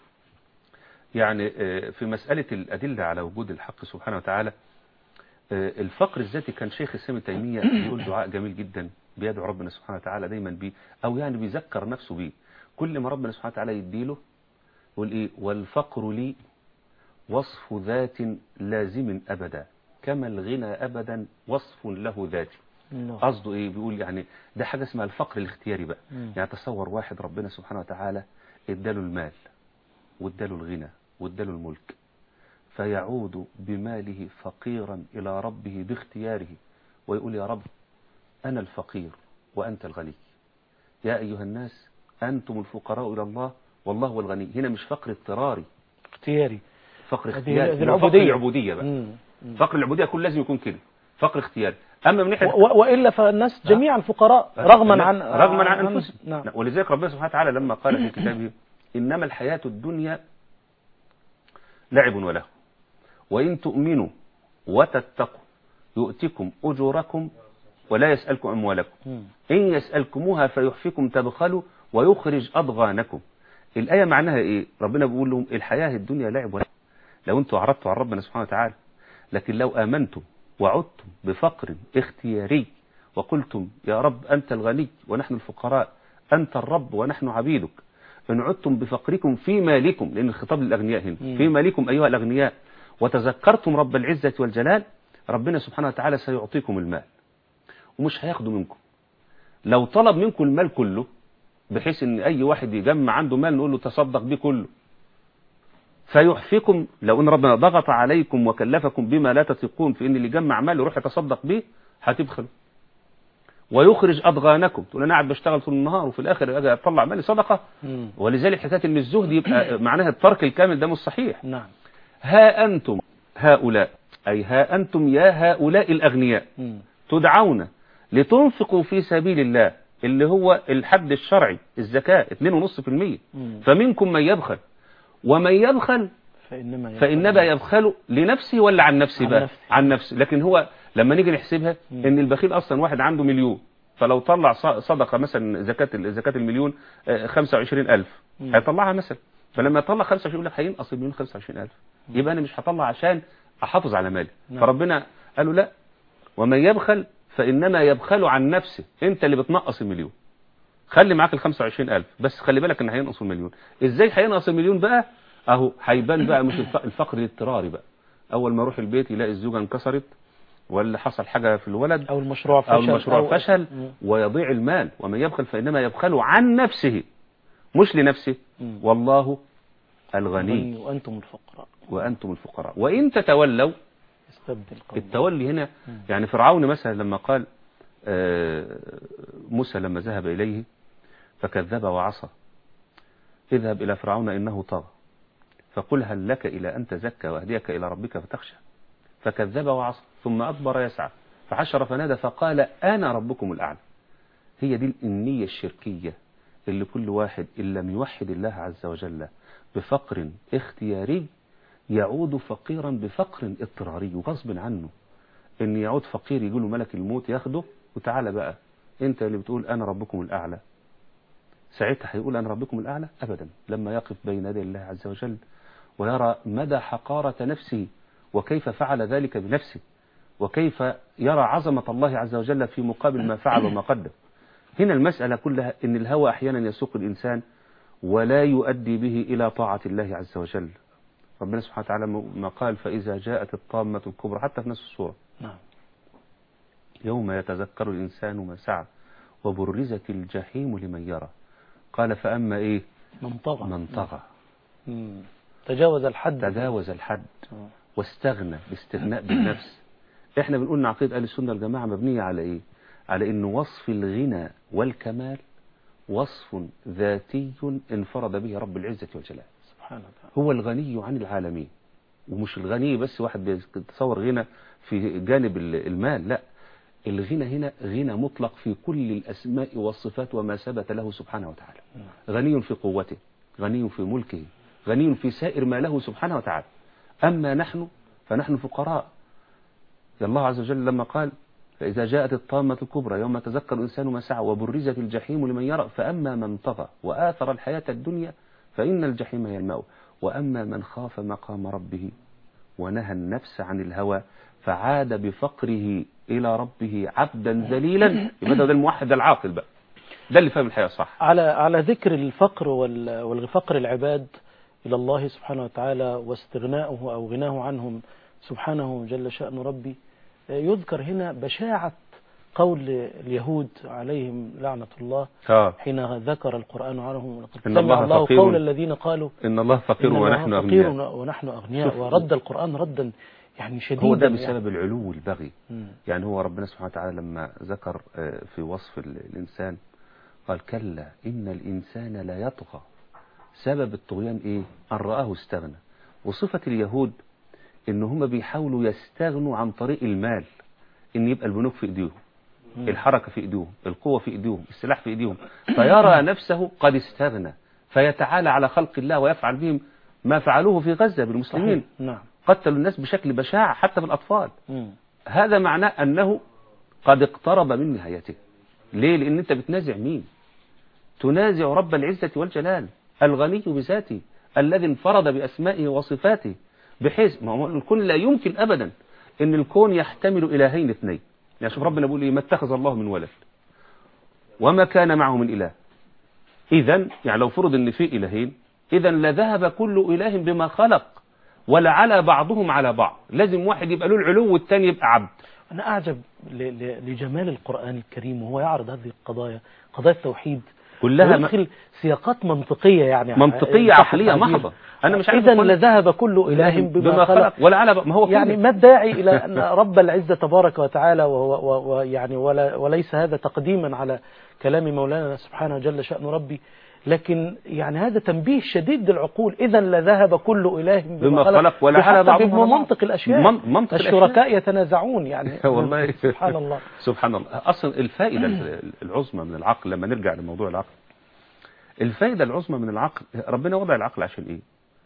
يعني آه، في مسألة الأدلة على وجود الحق سبحانه وتعالى آه، الفقر الذاتي كان شيخ الإسلام ابن تيمية بيقول دعاء جميل جدا بيدعو ربنا سبحانه وتعالى دايما بيه أو يعني بيذكر نفسه بيه كل ما ربنا سبحانه وتعالى يديله يقول إيه والفقر لي وصف ذات لازم أبدا كما الغنى أبدا وصف له ذاتي الله. قصده ايه بيقول يعني ده حاجة اسمها الفقر الاختياري بقى مم. يعني تصور واحد ربنا سبحانه وتعالى اداله المال واداله الغنى واداله الملك فيعود بماله فقيرا إلى ربه باختياره ويقول يا رب أنا الفقير وأنت الغني يا أيها الناس أنتم الفقراء إلى الله والله هو الغني هنا مش فقر اضطراري اختياري فقر هذه- اختياري هذه هو فقر العبودية. العبودية بقى مم. مم. فقر العبودية كل لازم يكون كده فقر اختياري أما من ناحية و- و- وإلا فالناس جميعا فقراء رغما عن رغما عن انفسهم نعم ولذلك ربنا سبحانه وتعالى لما قال في كتابه انما الحياه الدنيا لعب وله وان تؤمنوا وتتقوا يؤتكم اجوركم ولا يسالكم اموالكم مم. ان يسالكموها فيحفكم تبخلوا ويخرج اضغانكم الايه معناها ايه ربنا بيقول لهم الحياه الدنيا لعب وله لو انتوا عرضتوا عن ربنا سبحانه وتعالى لكن لو امنتم وعدتم بفقر اختياري وقلتم يا رب أنت الغني ونحن الفقراء أنت الرب ونحن عبيدك إن عدتم بفقركم في مالكم لأن الخطاب للأغنياء هنا مم. في مالكم أيها الأغنياء وتذكرتم رب العزة والجلال ربنا سبحانه وتعالى سيعطيكم المال ومش هياخده منكم لو طلب منكم المال كله بحيث ان اي واحد يجمع عنده مال نقول له تصدق بيه كله فيحفكم لو ان ربنا ضغط عليكم وكلفكم بما لا تطيقون في ان اللي يجمع مال يروح يتصدق بيه هتبخلوا ويخرج اضغانكم تقول انا قاعد بشتغل طول النهار وفي الاخر اجي اطلع مالي صدقه مم. ولذلك حكايه ان الزهد يبقى معناها الترك الكامل ده مش صحيح نعم ها انتم هؤلاء اي ها انتم يا هؤلاء الاغنياء مم. تدعون لتنفقوا في سبيل الله اللي هو الحد الشرعي الزكاة 2.5% مم. فمنكم من يبخل ومن يبخل فإنما يبخل فإنما يبخل لنفسه ولا عن نفسه عن بقى نفسه. عن نفسه لكن هو لما نيجي نحسبها مم. ان البخيل اصلا واحد عنده مليون فلو طلع ص- صدقة مثلا زكاة زكاة المليون آه، 25000 مم. هيطلعها مثلا فلما يطلع 25 يقول لك هينقص المليون 25000 يبقى انا مش هطلع عشان احافظ على مالي نعم. فربنا قالوا لا ومن يبخل فإنما يبخل عن نفسه أنت اللي بتنقص المليون خلي معاك ال 25000 بس خلي بالك ان هينقص المليون ازاي هينقص المليون بقى اهو هيبان بقى مش الف- الفقر الاضطراري بقى اول ما يروح البيت يلاقي الزوجه انكسرت ولا حصل حاجه في الولد أو المشروع فشل او المشروع أو- فشل مم. ويضيع المال ومن يبخل فانما يبخل عن نفسه مش لنفسه مم. والله الغني غني وأنتم الفقراء وانتم الفقراء وان تتولوا استبدل قوم التولي هنا مم. يعني فرعون مثلا لما قال آه، موسى لما ذهب إليه فكذب وعصى اذهب إلى فرعون إنه طغى فقل هل لك إلى أن تزكى وأهديك إلى ربك فتخشى فكذب وعصى ثم أدبر يسعى فحشر فنادى فقال أنا ربكم الأعلى هي دي النية الشركية اللي كل واحد إن لم يوحد الله عز وجل بفقر اختياري يعود فقيرا بفقر اضطراري وغصب عنه ان يعود فقير يقول له ملك الموت ياخده وتعالى بقى انت اللي بتقول انا ربكم الاعلى ساعتها هيقول انا ربكم الاعلى ابدا لما يقف بين يدي الله عز وجل ويرى مدى حقارة نفسه وكيف فعل ذلك بنفسه وكيف يرى عظمة الله عز وجل في مقابل ما فعل وما قدم هنا المسألة كلها ان الهوى احيانا يسوق الانسان ولا يؤدي به الى طاعة الله عز وجل ربنا سبحانه وتعالى ما قال فإذا جاءت الطامة الكبرى حتى في نفس السورة نعم يوم يتذكر الإنسان ما سعى وبرزت الجحيم لمن يرى قال فأما إيه من طغى من طغى مم. تجاوز الحد تجاوز الحد آه. واستغنى باستغناء بالنفس احنا بنقول ان عقيدة اهل السنة والجماعة مبنية على ايه على ان وصف الغنى والكمال وصف ذاتي انفرد به رب العزة والجلال سبحانه وتعالى هو الغني عن العالمين ومش الغني بس واحد بيتصور غنى في جانب ال- المال لا الغنى هنا غنى مطلق في كل الأسماء والصفات وما ثبت له سبحانه وتعالى غني في قوته غني في ملكه غني في سائر ما له سبحانه وتعالى أما نحن فنحن فقراء الله عز وجل لما قال فإذا جاءت الطامة الكبرى يوم تذكر الإنسان ما سعى وبرزت الجحيم لمن يرى فأما من طغى وآثر الحياة الدنيا فإن الجحيم هي المأوى وأما من خاف مقام ربه ونهى النفس عن الهوى فعاد بفقره إلى ربه عبدا ذليلا يبقى ده الموحد العاقل بقى ده اللي فاهم الحياة صح على على ذكر الفقر وال- والفقر العباد إلى الله سبحانه وتعالى واستغناؤه أو غناه عنهم سبحانه جل شأن ربي يذكر هنا بشاعة قول اليهود عليهم لعنة الله آه. حين ذكر القرآن عنهم لقد إن سمع الله الله فقير. قول الذين قالوا إن الله فقير إن الله ونحن فقير أغنياء ونحن أغنياء شوف. ورد القرآن ردا يعني شديدا هو ده يعني. بسبب العلو والبغي مم. يعني هو ربنا سبحانه وتعالى لما ذكر آه، في وصف ال- الإنسان قال كلا إن الإنسان لا يطغى سبب الطغيان إيه أن رآه استغنى وصفة اليهود إن هم بيحاولوا يستغنوا عن طريق المال إن يبقى البنوك في إيديهم مم. الحركة في إيديهم القوة في إيديهم السلاح في إيديهم فيرى نفسه قد استغنى فيتعالى على خلق الله ويفعل بهم ما فعلوه في غزة بالمسلمين صحيح. نعم قتلوا الناس بشكل بشاع حتى في الأطفال مم. هذا معناه أنه قد اقترب من نهايته ليه لأن أنت بتنازع مين تنازع رب العزة والجلال الغني بذاته الذي انفرد بأسمائه وصفاته بحيث ما هو الكون لا يمكن أبدا أن الكون يحتمل إلهين اثنين يعني شوف ربنا بيقول إيه ما اتخذ الله من ولد وما كان معه من إله إذا يعني لو فرض أن في إلهين إذا لذهب كل إله بما خلق ولعلى بعضهم على بعض لازم واحد يبقى له العلو والتاني يبقى عبد أنا أعجب ل- ل- لجمال القرآن الكريم وهو يعرض هذه القضايا قضايا التوحيد كلها م- ويدخل سياقات منطقية يعني منطقية صح عقلية التعبير. محضة أنا مش عارف إذا أقول- لذهب كل إله بما خلق ولعلى ب- ما هو يعني كده. ما الداعي إلى أن رب العزة تبارك وتعالى وهو و- ويعني ولا وليس هذا تقديما على كلام مولانا سبحانه جل شأن ربي لكن يعني هذا تنبيه شديد للعقول إذا لذهب كل إله بما, بما خلق ولا وحتى على في بعضهم على بعض. منطق الأشياء من- منطق الشركاء يتنازعون يعني والله سبحان الله سبحان الله أصلا الفائدة العظمى من العقل لما نرجع لموضوع العقل الفائدة العظمى من العقل ربنا وضع العقل عشان إيه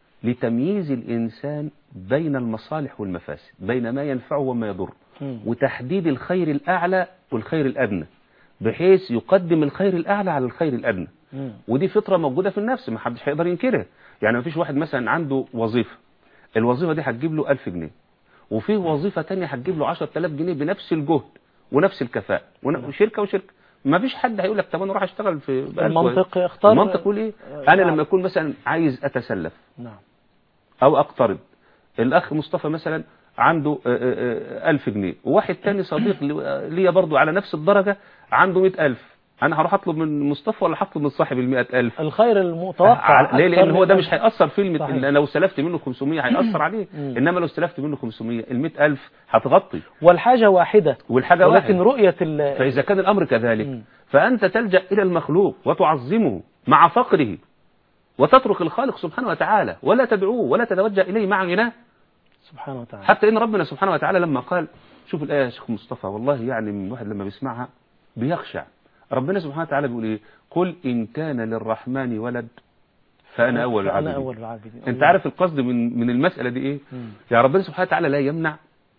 لتمييز الإنسان بين المصالح والمفاسد بين ما ينفعه وما يضر مم. وتحديد الخير الأعلى والخير الأدنى بحيث يقدم الخير الأعلى على الخير الأدنى مم. ودي فطرة موجودة في النفس ما حدش هيقدر ينكرها يعني ما فيش واحد مثلا عنده وظيفة الوظيفة دي هتجيب له 1000 جنيه وفي وظيفة تانية هتجيب له 10000 جنيه بنفس الجهد ونفس الكفاءة ون- وشركة وشركة ما فيش حد هيقول لك طب انا اروح اشتغل في بألف المنطق و- يختار المنطق يقول ايه آه، انا نعم. لما اكون مثلا عايز اتسلف نعم او اقترض الاخ مصطفى مثلا عنده آه، آه، آه، ألف جنيه وواحد تاني صديق لي- آه، ليا برضو على نفس الدرجة عنده مئة ألف أنا هروح أطلب من مصطفى ولا هطلب من صاحب المئة ألف الخير المتوقع على- ليه لأن أكثر هو ده من- مش هيأثر في المت... صحيح. إن لو سلفت منه 500 هيأثر عليه مم. إنما لو استلفت منه 500 المئة ألف هتغطي والحاجة واحدة والحاجة ولكن واحدة رؤية ال- فإذا كان الأمر كذلك مم. فأنت تلجأ إلى المخلوق وتعظمه مع فقره وتترك الخالق سبحانه وتعالى ولا تدعوه ولا تتوجه إليه مع غناه سبحانه وتعالى حتى إن ربنا سبحانه وتعالى لما قال شوف الآية يا شيخ مصطفى والله يعني من الواحد لما بيسمعها بيخشع ربنا سبحانه وتعالى بيقول إيه قل إن كان للرحمن ولد فأنا أول فأنا العابدين أول العابدين أنت عارف القصد من من المسألة دي إيه مم. يا ربنا سبحانه وتعالى لا يمنع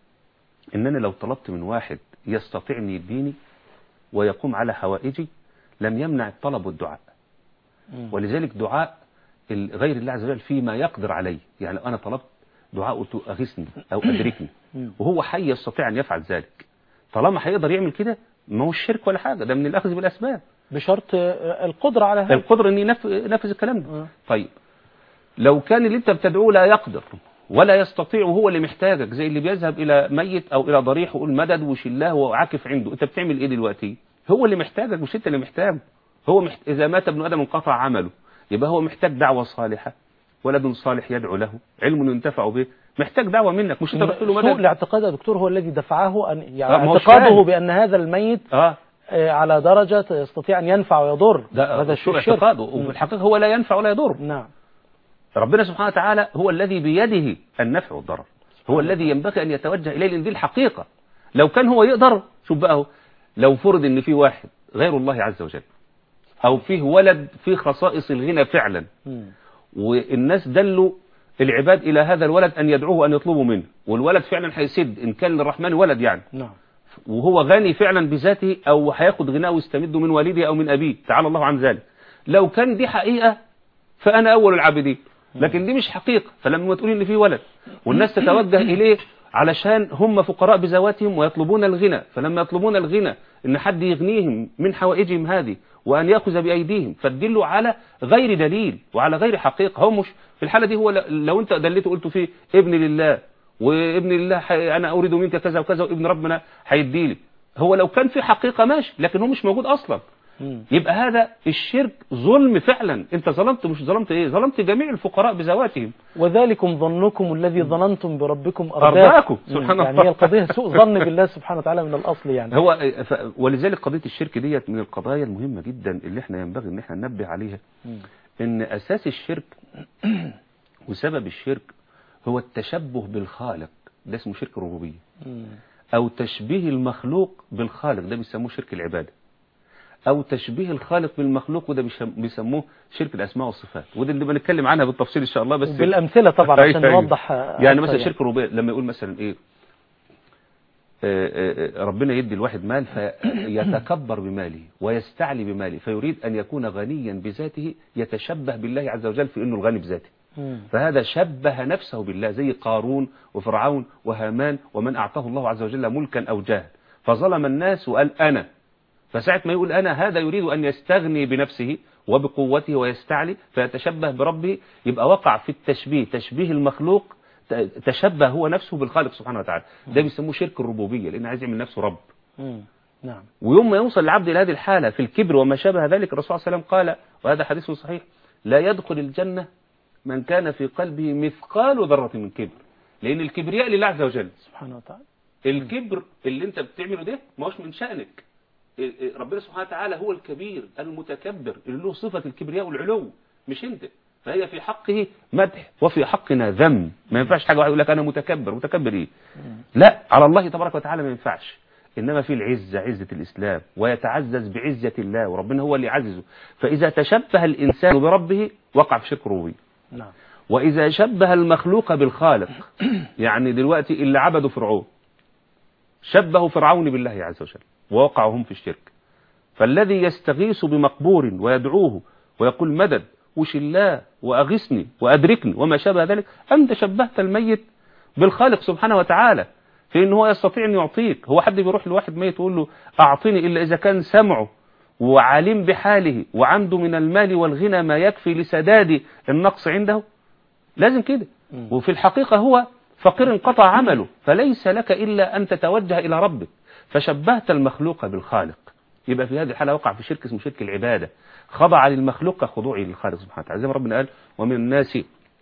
إن أنا لو طلبت من واحد يستطيعني يديني ويقوم على حوائجي لم يمنع الطلب والدعاء مم. ولذلك دعاء ال- غير الله عز وجل فيما يقدر عليه يعني أنا طلبت دعاء قلت له أغثني أو أدركني مم. وهو حي يستطيع أن يفعل ذلك طالما هيقدر يعمل كده ما هو الشرك ولا حاجة ده من الأخذ بالأسباب بشرط آه، القدرة على هذا القدرة أن ينف- ينفذ الكلام ده آه. طيب لو كان اللي انت بتدعوه لا يقدر ولا يستطيع وهو اللي محتاجك زي اللي بيذهب الى ميت او الى ضريح ويقول مدد وشلاه وعاكف عنده انت بتعمل ايه دلوقتي هو اللي محتاجك مش انت اللي محتاجه هو محت... اذا مات ابن ادم انقطع عمله يبقى هو محتاج دعوه صالحه ولد صالح يدعو له علم ينتفع به محتاج دعوه منك مش انت تقول له سوء مدد الاعتقاد يا دكتور هو الذي دفعه أن آه، يعني ما هوش اعتقاده فاهم. بأن هذا الميت اه آه، على درجة يستطيع أن ينفع ويضر ده هذا سوء الشرك اعتقاده مم. وفي الحقيقه هو لا ينفع ولا يضر نعم ربنا سبحانه وتعالى هو الذي بيده النفع والضرر هو الذي ينبغي أن يتوجه إليه لأن دي الحقيقة لو كان هو يقدر شوف بقى هو لو فرض ان في واحد غير الله عز وجل او فيه ولد فيه خصائص الغنى فعلا مم. والناس دلوا العباد الى هذا الولد ان يدعوه وان يطلبوا منه والولد فعلا هيسد ان كان للرحمن ولد يعني نعم وهو غني فعلا بذاته او هياخد غناه ويستمده من والده او من ابيه تعالى الله عن ذلك لو كان دي حقيقة فانا اول العابدين لكن دي مش حقيقة فلما تقول ان في ولد والناس تتوجه اليه علشان هم فقراء بذواتهم ويطلبون الغنى فلما يطلبون الغنى ان حد يغنيهم من حوائجهم هذه وان ياخذ بايديهم فتدلوا على غير دليل وعلى غير حقيقة هو مش في الحالة دي هو ل- لو انت دليته قلت فيه ابن لله وابن لله حي... انا اريد منك كذا وكذا وابن ربنا هيديلي هو لو كان في حقيقة ماشي لكن هو مش موجود اصلا مم. يبقى هذا الشرك ظلم فعلا انت ظلمت مش ظلمت ايه ظلمت جميع الفقراء بذواتهم وذلكم ظنكم الذي ظننتم بربكم أرداكم أرداكم، مم. سبحان يعني الله. هي القضية سوء ظن بالله سبحانه وتعالى من الأصل يعني هو ف... ولذلك قضية الشرك ديت من القضايا المهمة جدا اللي احنا ينبغي ان احنا ننبه عليها مم. ان اساس الشرك وسبب الشرك هو التشبه بالخالق ده اسمه شرك الربوبية مم. او تشبيه المخلوق بالخالق ده بيسموه شرك العبادة او تشبيه الخالق بالمخلوق وده بيشم- بيسموه شرك الاسماء والصفات وده اللي بنتكلم عنها بالتفصيل ان شاء الله بس بالأمثلة طبعا أيوة، عشان أيوة. نوضح آه، يعني أكثر مثلا شرك الربوبيه لما يقول مثلا ايه آه، آه، آه، ربنا يدي الواحد مال فيتكبر بماله ويستعلي بماله فيريد أن يكون غنيا بذاته يتشبه بالله عز وجل في أنه الغني بذاته مم. فهذا شبه نفسه بالله زي قارون وفرعون وهامان ومن أعطاه الله عز وجل ملكا أو جاه فظلم الناس وقال أنا فساعة ما يقول أنا هذا يريد أن يستغني بنفسه وبقوته ويستعلي فيتشبه بربه يبقى وقع في التشبيه تشبيه المخلوق ت- تشبه هو نفسه بالخالق سبحانه وتعالى ده بيسموه شرك الربوبية لأن عايز يعمل نفسه رب مم. نعم ويوم ما يوصل العبد إلى هذه الحالة في الكبر وما شابه ذلك الرسول صلى الله عليه وسلم قال وهذا حديث صحيح لا يدخل الجنة من كان في قلبه مثقال ذرة من كبر لأن الكبرياء لله عز وجل سبحانه وتعالى الكبر اللي انت بتعمله ده ما هوش من شأنك ال- ال- ربنا سبحانه وتعالى هو الكبير المتكبر اللي له صفة الكبرياء والعلو مش انت فهي في حقه مدح وفي حقنا ذم ما ينفعش حاجة واحد يقول لك أنا متكبر متكبر إيه لا على الله تبارك وتعالى ما ينفعش إنما في العزة عزة الإسلام ويتعزز بعزة الله وربنا هو اللي يعززه فإذا تشبه الإنسان بربه وقع في شرك الربوبية نعم وإذا شبه المخلوق بالخالق يعني دلوقتي اللي عبدوا فرعون شبهوا فرعون بالله عز وجل ووقعوا هم في الشرك فالذي يستغيث بمقبور ويدعوه ويقول مدد وش الله وأغثني وأدركني وما شابه ذلك أنت شبهت الميت بالخالق سبحانه وتعالى في أنه هو يستطيع أن يعطيك هو حد بيروح لواحد ميت يقول له أعطيني إلا إذا كان سمعه وعليم بحاله وعنده من المال والغنى ما يكفي لسداد النقص عنده لازم كده مم. وفي الحقيقة هو فقير انقطع عمله فليس لك إلا أن تتوجه إلى ربك فشبهت المخلوق بالخالق يبقى في هذه الحالة وقع في شرك اسمه شرك العبادة خضع للمخلوق كخضوعه للخالق سبحانه وتعالى زي ما ربنا قال ومن الناس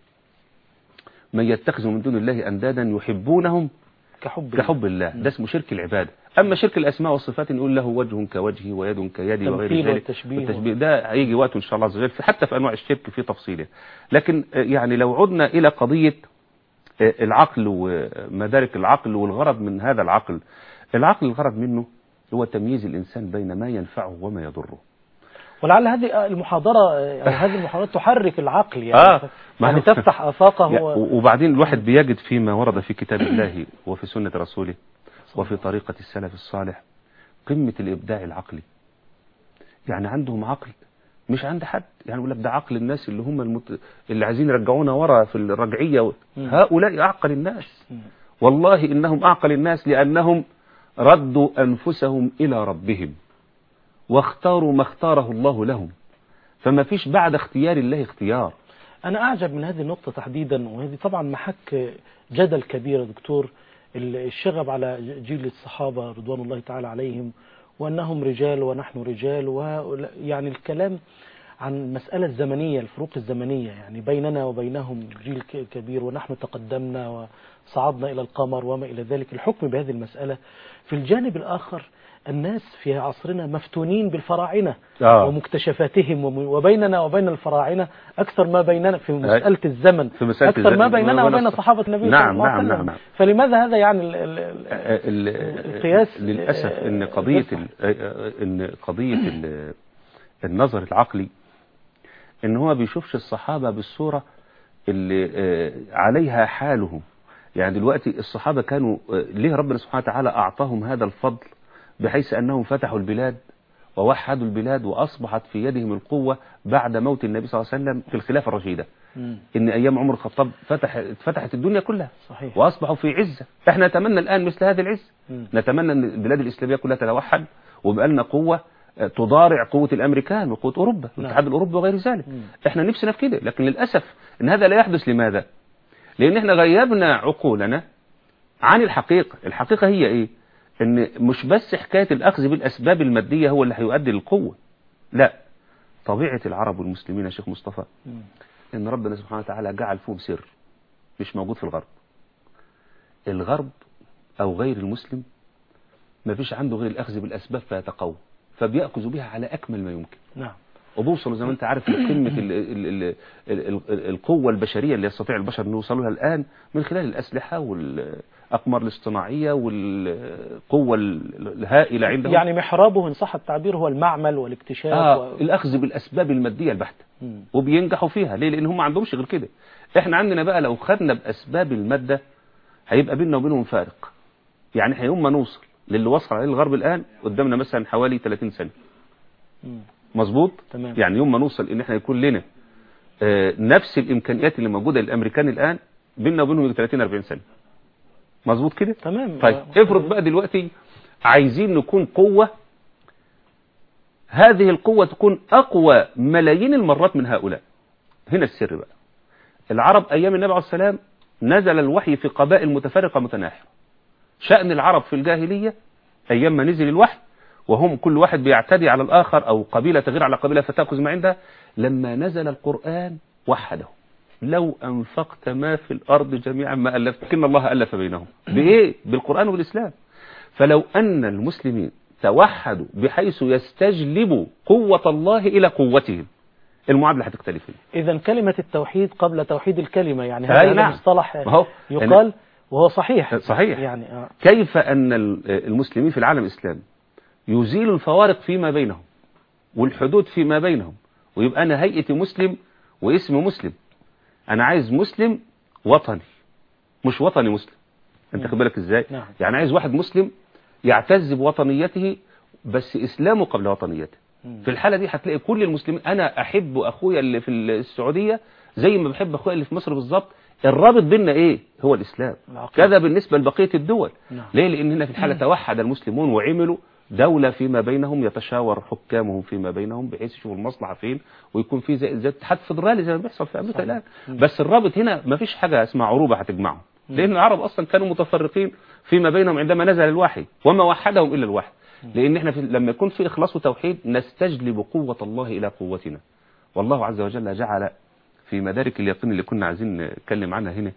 من يتخذ من دون الله أندادا يحبونهم كحب كحب الله ده اسمه شرك العبادة أما شرك الأسماء والصفات نقول له وجه كوجهي ويد كيدي وغير تمثيل ذلك والتشبيه. والتشبيه ده هيجي وقت إن شاء الله عز وجل في- حتى في أنواع الشرك في تفصيله لكن آه، يعني لو عدنا إلى قضية آه، العقل ومدارك العقل والغرض من هذا العقل العقل الغرض منه هو تمييز الإنسان بين ما ينفعه وما يضره ولعل هذه المحاضرة أو هذه المحاضرات تحرك العقل يعني آه، ما يعني هو- تفتح آفاقه يا- و... وبعدين الواحد بيجد فيما ورد في كتاب الله وفي سنة رسوله وفي طريقة السلف الصالح قمة الإبداع العقلي يعني عندهم عقل مش عند حد يعني يقول لك ده عقل الناس اللي هم المت... اللي عايزين يرجعونا ورا في الرجعية و... مم. هؤلاء أعقل الناس مم. والله إنهم أعقل الناس لأنهم ردوا أنفسهم إلى ربهم واختاروا ما اختاره الله لهم فما فيش بعد اختيار الله اختيار أنا أعجب من هذه النقطة تحديدا وهذه طبعا محك جدل كبير يا دكتور الشغب على جيل الصحابة رضوان الله تعالى عليهم وأنهم رجال ونحن رجال وهؤلاء- يعني الكلام عن المسألة الزمنية الفروق الزمنية يعني بيننا وبينهم جيل ك- كبير ونحن تقدمنا وصعدنا إلى القمر وما إلى ذلك الحكم بهذه المسألة في الجانب الآخر الناس في عصرنا مفتونين بالفراعنة آه. ومكتشفاتهم وم- وبيننا وبين الفراعنة أكثر ما بيننا في مسألة الزمن في مسألة أكثر ما الزمن. بيننا ولا وبين صح. صحابة النبي نعم، صلى الله عليه نعم، وسلم نعم، نعم. فلماذا هذا يعني ال ال ال ال- القياس للأسف آه، إن قضية يصح. ال- إن قضية ال- النظر العقلي إن هو بيشوفش الصحابة بالصورة اللي آه، عليها حالهم يعني دلوقتي الصحابة كانوا آه، ليه ربنا سبحانه وتعالى أعطاهم هذا الفضل بحيث أنهم فتحوا البلاد ووحدوا البلاد وأصبحت في يدهم القوة بعد موت النبي صلى الله عليه وسلم في الخلافة الرشيدة مم. إن أيام عمر الخطاب فتح فتحت الدنيا كلها صحيح وأصبحوا في عزة احنا نتمنى الآن مثل هذه العزة مم. نتمنى أن البلاد الإسلامية كلها تتوحد ويبقى لنا قوة آه، تضارع قوة الأمريكان وقوة أوروبا والاتحاد الأوروبي وغير ذلك مم. احنا نفسنا في كده لكن للأسف أن هذا لا يحدث لماذا لأن احنا غيبنا عقولنا عن الحقيقة الحقيقة هي إيه أن مش بس حكاية الأخذ بالأسباب المادية هو اللي هيؤدي للقوة لا طبيعة العرب والمسلمين يا شيخ مصطفى مم. ان ربنا سبحانه وتعالى جعل فيهم سر مش موجود في الغرب الغرب او غير المسلم ما فيش عنده غير الاخذ بالاسباب فيتقوى فبيأخذ بها على اكمل ما يمكن نعم وبوصلوا زي ما انت عارف لقمه ال- ال- ال- ال- ال- القوه البشريه اللي يستطيع البشر ان يوصلوا لها الان من خلال الاسلحه والاقمار الاصطناعيه والقوه ال- الهائله عندهم يعني محرابه إن صح التعبير هو المعمل والاكتشاف آه و... الاخذ بالاسباب الماديه البحته مم. وبينجحوا فيها ليه لان هم ما عندهمش غير كده احنا عندنا بقى لو خدنا باسباب الماده هيبقى بيننا وبينهم فارق يعني احنا يوم ما نوصل للي وصل عليه الغرب الان قدامنا مثلا حوالي 30 سنه مم. مظبوط تمام يعني يوم ما نوصل ان احنا يكون لنا آه، نفس الامكانيات اللي موجوده للامريكان الان بيننا وبينهم يجي 30 40 سنه مظبوط كده تمام طيب آه. افرض بقى دلوقتي عايزين نكون قوة هذه القوة تكون أقوى ملايين المرات من هؤلاء هنا السر بقى العرب أيام النبي عليه السلام نزل الوحي في قبائل متفرقة متناحرة شأن العرب في الجاهلية أيام ما نزل الوحي وهم كل واحد بيعتدي على الآخر أو قبيلة تغير على قبيلة فتأخذ ما عندها لما نزل القرآن وحدهم لو أنفقت ما في الأرض جميعا ما ألفت لكن الله ألف بينهم بإيه؟ بالقرآن والإسلام فلو أن المسلمين توحدوا بحيث يستجلبوا قوة الله إلى قوتهم المعادلة هتختلف إذا كلمة التوحيد قبل توحيد الكلمة يعني أي هذا نعم. مصطلح ما هو يقال وهو صحيح صحيح. يعني آه. كيف أن المسلمين في العالم الإسلامي يزيلوا الفوارق فيما بينهم والحدود فيما بينهم ويبقى أنا هيئتي مسلم واسم مسلم أنا عايز مسلم وطني مش وطني مسلم أنت نعم. خد بالك إزاي نعم. يعني عايز واحد مسلم يعتز بوطنيته بس إسلامه قبل وطنيته مم. في الحالة دي هتلاقي كل المسلمين أنا أحب أخويا اللي في السعودية زي ما بحب أخويا اللي في مصر بالظبط الرابط بيننا إيه هو الإسلام العقيدة. كذا بالنسبة لبقية الدول نعم. ليه لأن هنا في الحالة توحد المسلمون وعملوا دولة فيما بينهم يتشاور حكامهم فيما بينهم بحيث يشوفوا المصلحة فين ويكون في زي, زي اتحاد فدرالي زي ما بيحصل في أمريكا صحيح. الآن مم. بس الرابط هنا ما فيش حاجة اسمها عروبة هتجمعهم لأن العرب أصلا كانوا متفرقين فيما بينهم عندما نزل الوحي وما وحدهم إلا الوحي لأن احنا في لما يكون في إخلاص وتوحيد نستجلب قوة الله إلى قوتنا والله عز وجل جعل في مدارك اليقين اللي كنا عايزين نتكلم عنها هنا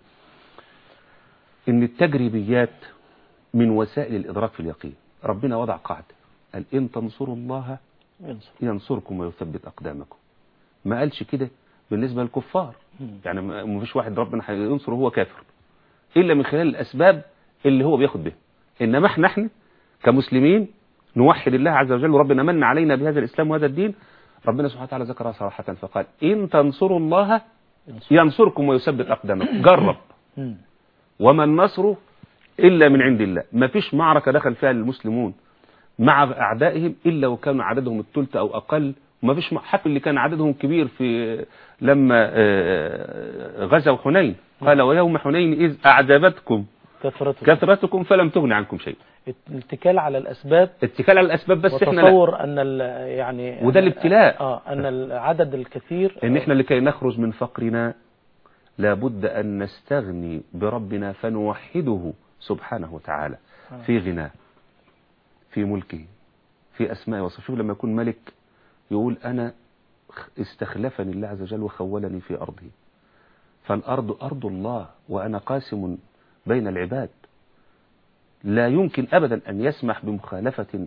إن التجريبيات من وسائل الإدراك في اليقين ربنا وضع قاعدة قال إن تنصروا الله ينصر. ينصركم ويثبت أقدامكم ما قالش كده بالنسبة للكفار مم. يعني ما ما فيش واحد ربنا هينصره وهو كافر إلا من خلال الأسباب اللي هو بياخد بها إنما احنا احنا كمسلمين نوحد الله عز وجل وربنا من علينا بهذا الإسلام وهذا الدين ربنا سبحانه وتعالى ذكرها صراحة فقال إن تنصروا الله ينصر. ينصركم ويثبت أقدامكم جرب مم. وما النصر إلا من عند الله ما فيش معركة دخل فيها المسلمون مع أعدائهم إلا وكان عددهم الثلث أو أقل وما فيش حتى اللي كان عددهم كبير في لما آه، غزوا حنين قال ويوم حنين إذ أعجبتكم كثرته كثرتكم فلم تغن عنكم شيء الاتكال على الأسباب اتكال على الأسباب بس احنا لا. وتصور أن ال- يعني وده أن- الابتلاء. اه أن العدد الكثير إن احنا لكي نخرج من فقرنا لابد أن نستغني بربنا فنوحده سبحانه وتعالى آه. في غناه في ملكه في أسمائه وصفه شوف لما يكون ملك يقول أنا استخلفني الله عز وجل وخولني في أرضه فالأرض أرض الله وأنا قاسم بين العباد لا يمكن أبدا أن يسمح بمخالفة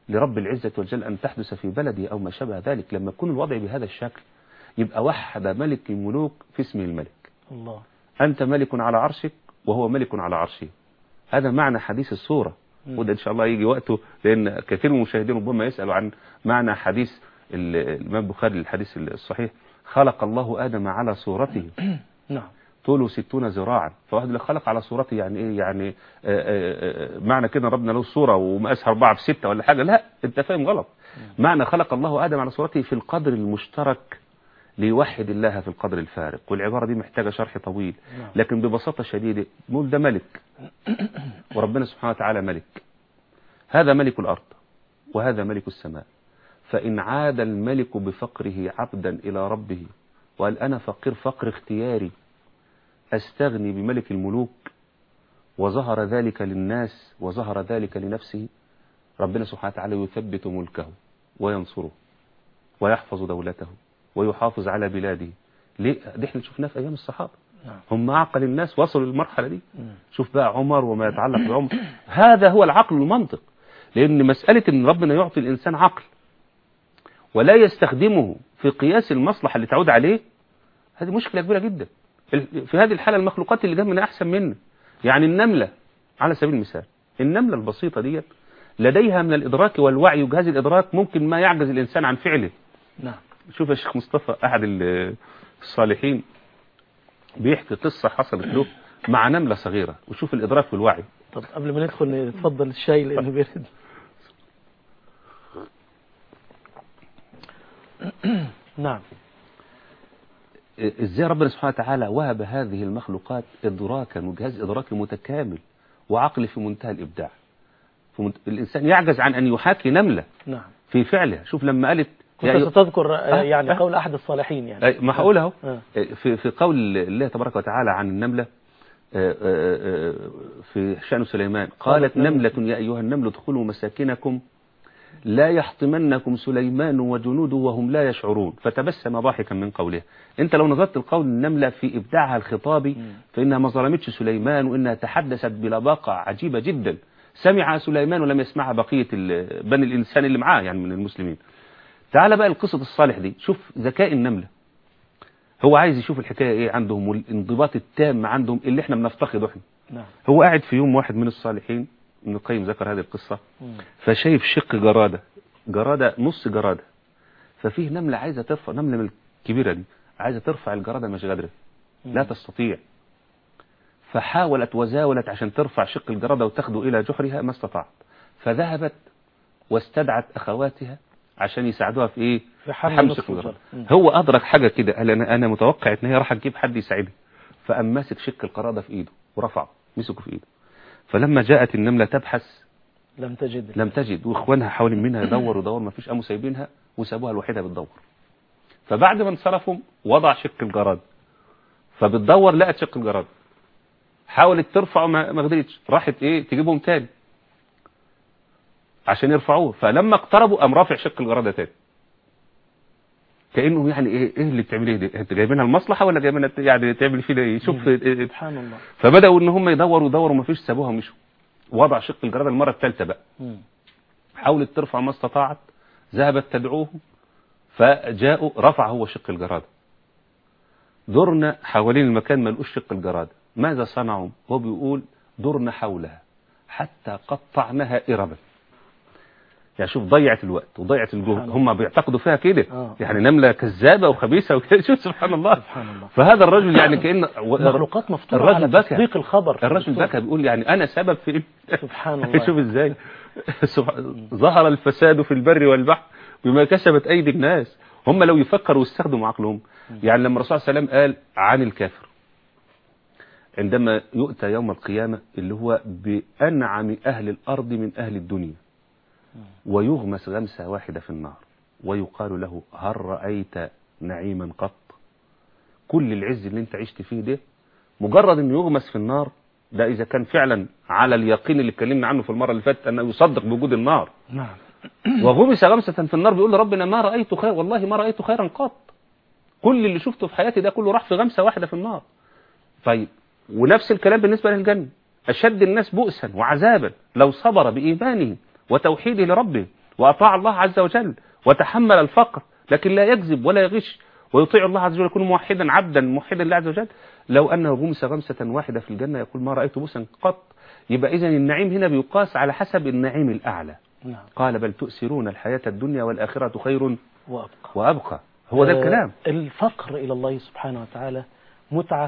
لرب العزة والجل أن تحدث في بلده أو ما شابه ذلك لما يكون الوضع بهذا الشكل يبقى وحد ملك الملوك في اسمه الملك الله أنت ملك على عرشك وهو ملك على عرشه هذا معنى حديث السورة مم. وده إن شاء الله يجي وقته لأن كثير من المشاهدين ربما يسألوا عن معنى حديث ال- الإمام البخاري الحديث الصحيح خلق الله آدم على صورته نعم طوله ستون ذراعا فواحد اللي خلق على صورته يعني ايه يعني آه، آه، آه، معنى كده ربنا له صورة ومقاسها أربعة في ستة ولا حاجة لا انت فاهم غلط معنى خلق الله آدم على صورته في القدر المشترك ليوحد الله في القدر الفارق والعبارة دي محتاجة شرح طويل نعم. لكن ببساطة شديدة نقول ده ملك وربنا سبحانه وتعالى ملك هذا ملك الأرض وهذا ملك السماء فإن عاد الملك بفقره عبدا إلى ربه وقال أنا فقير فقر اختياري أستغني بملك الملوك وظهر ذلك للناس وظهر ذلك لنفسه ربنا سبحانه وتعالى يثبت ملكه وينصره ويحفظ دولته ويحافظ على بلاده ليه دي احنا شفناه في أيام الصحابة نعم هم أعقل الناس وصلوا للمرحلة دي مم. شوف بقى عمر وما يتعلق بعمر هذا هو العقل والمنطق لأن مسألة أن ربنا يعطي الإنسان عقل ولا يستخدمه في قياس المصلحة اللي تعود عليه هذه مشكلة كبيرة جدا ال- في هذه الحالة المخلوقات اللي جنبنا أحسن منا يعني النملة على سبيل المثال النملة البسيطة دي لديها من الإدراك والوعي وجهاز الإدراك ممكن ما يعجز الإنسان عن فعله نعم شوف يا شيخ مصطفى أحد ال- الصالحين بيحكي قصة حصلت له مع نملة صغيرة وشوف الإدراك والوعي طب قبل ما ندخل نتفضل الشاي لأنه بيرد نعم ازاي ربنا سبحانه وتعالى وهب هذه المخلوقات ادراكا وجهاز ادراكي متكامل وعقل في منتهى الابداع في منت... الانسان يعجز عن ان يحاكي نمله نعم في فعلها شوف لما قالت يا كنت أيها- ستذكر آه، آه، يعني آه. قول أحد الصالحين يعني أي، ما هقول اهو آه. في في قول الله تبارك وتعالى عن النمله آه، آه، آه، في شأن سليمان قالت قالت نملة. نملة يا أيها النمل ادخلوا مساكنكم لا يحطمنكم سليمان وجنوده وهم لا يشعرون فتبسم ضاحكا من قوله انت لو نظرت لقول النملة في إبداعها الخطابي مم. فإنها ما ظلمتش سليمان وإنها تحدثت بلباقة عجيبة جدا سمع سليمان ولم يسمعها بقية ال- بني الإنسان اللي معاه يعني من المسلمين تعال بقى القصة الصالح دي شوف ذكاء النملة هو عايز يشوف الحكاية ايه عندهم والانضباط التام عندهم اللي احنا بنفتقده احنا نعم هو قاعد في يوم واحد من الصالحين ابن القيم ذكر هذه القصة مم. فشايف شق جرادة جرادة نص جرادة ففيه نملة عايزة ترفع نملة من الكبيرة دي عايزة ترفع الجرادة مش قادرة لا تستطيع فحاولت وزاولت عشان ترفع شق الجرادة وتاخده إلى جحرها ما استطاعت فذهبت واستدعت أخواتها عشان يساعدوها في إيه في حمل حمل نصف شق الجرادة الجرادة. هو أدرك حاجة كده قال أنا أنا متوقع إن هي راح تجيب حد يساعدها فقام ماسك شق القرادة في إيده ورفعه مسكه في إيده فلما جاءت النملة تبحث لم تجد لم تجد واخوانها حوالين منها يدوروا يدوروا ما فيش قاموا سايبينها وسابوها الوحيده بتدور فبعد ما انصرفوا وضع شق الجراد فبتدور لقت شق الجراد حاولت ترفعه ما ما قدرتش راحت ايه تجيبهم تاني عشان يرفعوه فلما اقتربوا قام رافع شق الجراده تاني كانه يعني ايه ايه اللي بتعمل ايه دي انت جايبينها المصلحه ولا جايبينها يعني تعمل فينا ايه شوف إيه- سبحان الله فبداوا ان هم يدوروا يدوروا ما فيش سابوها ومشوا وضع شق الجراده المره الثالثه بقى مم. حاولت ترفع ما استطاعت ذهبت تدعوهم فجاءوا رفع هو شق الجرادة درنا حوالين المكان ما لقوش شق الجرادة ماذا صنعوا هو بيقول درنا حولها حتى قطعناها إربا يعني شوف ضيعت الوقت وضيعت الجهد سبحان هم بيعتقدوا فيها كده آه. يعني نملة كذابة وخبيثة وكده شوف سبحان الله سبحان الله فهذا الرجل يعني كأن مخلوقات مفتوحة الرجل على بكى. تصديق الخبر الرجل دكتور. بكى بيقول يعني أنا سبب في سبحان الله شوف ازاي سبح- ظهر الفساد في البر والبحر بما كسبت ايدي الناس هم لو يفكروا ويستخدموا عقلهم يعني لما الرسول صلى الله عليه وسلم قال عن الكافر عندما يؤتى يوم القيامة اللي هو بأنعم أهل الأرض من أهل الدنيا ويغمس غمسة واحدة في النار ويقال له هل رأيت نعيما قط كل العز اللي انت عشت فيه ده مجرد انه يغمس في النار ده اذا كان فعلا على اليقين اللي اتكلمنا عنه في المره اللي فاتت انه يصدق بوجود النار نعم وغمس غمسه في النار بيقول لربنا ما رايت خير والله ما رايت خيرا قط كل اللي شفته في حياتي ده كله راح في غمسه واحده في النار طيب ونفس الكلام بالنسبه للجنه اشد الناس بؤسا وعذابا لو صبر بايمانه وتوحيده لربه وأطاع الله عز وجل وتحمل الفقر لكن لا يكذب ولا يغش ويطيع الله عز وجل يكون موحدا عبدا موحدا لله عز وجل لو أنه غمس غمسة واحدة في الجنة يقول ما رأيت بوسا قط يبقى إذا النعيم هنا بيقاس على حسب النعيم الأعلى نعم قال بل تؤثرون الحياة الدنيا والآخرة خير وأبقى وأبقى هو ده آه، الكلام الفقر إلى الله سبحانه وتعالى متعة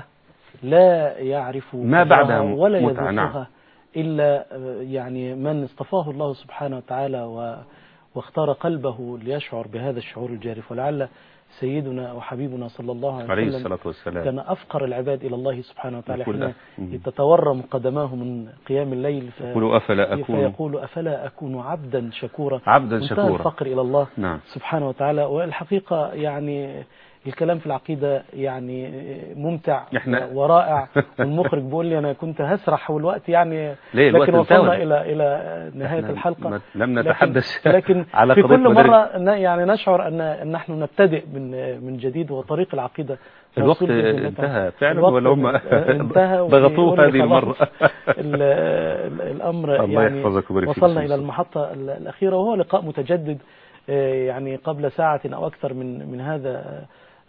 لا يعرف ما قدرها بعدها ولا متعة، يذوقها نعم. إلا آه، يعني من اصطفاه الله سبحانه وتعالى و- واختار قلبه ليشعر بهذا الشعور الجارف ولعل سيدنا وحبيبنا صلى الله عليه عليه وسلم الصلاة والسلام كان أفقر العباد إلى الله سبحانه وتعالى يقول حين أف- مم. تتورم قدماه من قيام الليل ف- يقول أفلا أكون فيقول أفلا أكون عبدا شكورا عبدا منتهى شكورا الفقر إلى الله نعم سبحانه وتعالى والحقيقة يعني الكلام في العقيدة يعني ممتع إحنا- ورائع والمخرج بيقول لي أنا كنت هسرح والوقت يعني ليه الوقت لكن وصلنا انتهى؟ إلى إلى نهاية إحنا الحلقة ما- لم لكن- نتحدث لكن على في قضية كل مدارس. مرة ن- يعني نشعر أن أن نحن نبتدئ من من جديد وطريق العقيدة الوقت موصول بإذن الله تعالى. انتهى فعلا الوقت ولا هم انتهى ضغطوه وبيقول لي هذه خلاص المرة ال- ال- الأمر الله يعني يحفظك ويبارك فيك وصلنا يا إلى أستاذ. المحطة ال- الأخيرة وهو لقاء متجدد آه، يعني قبل ساعة أو أكثر من من هذا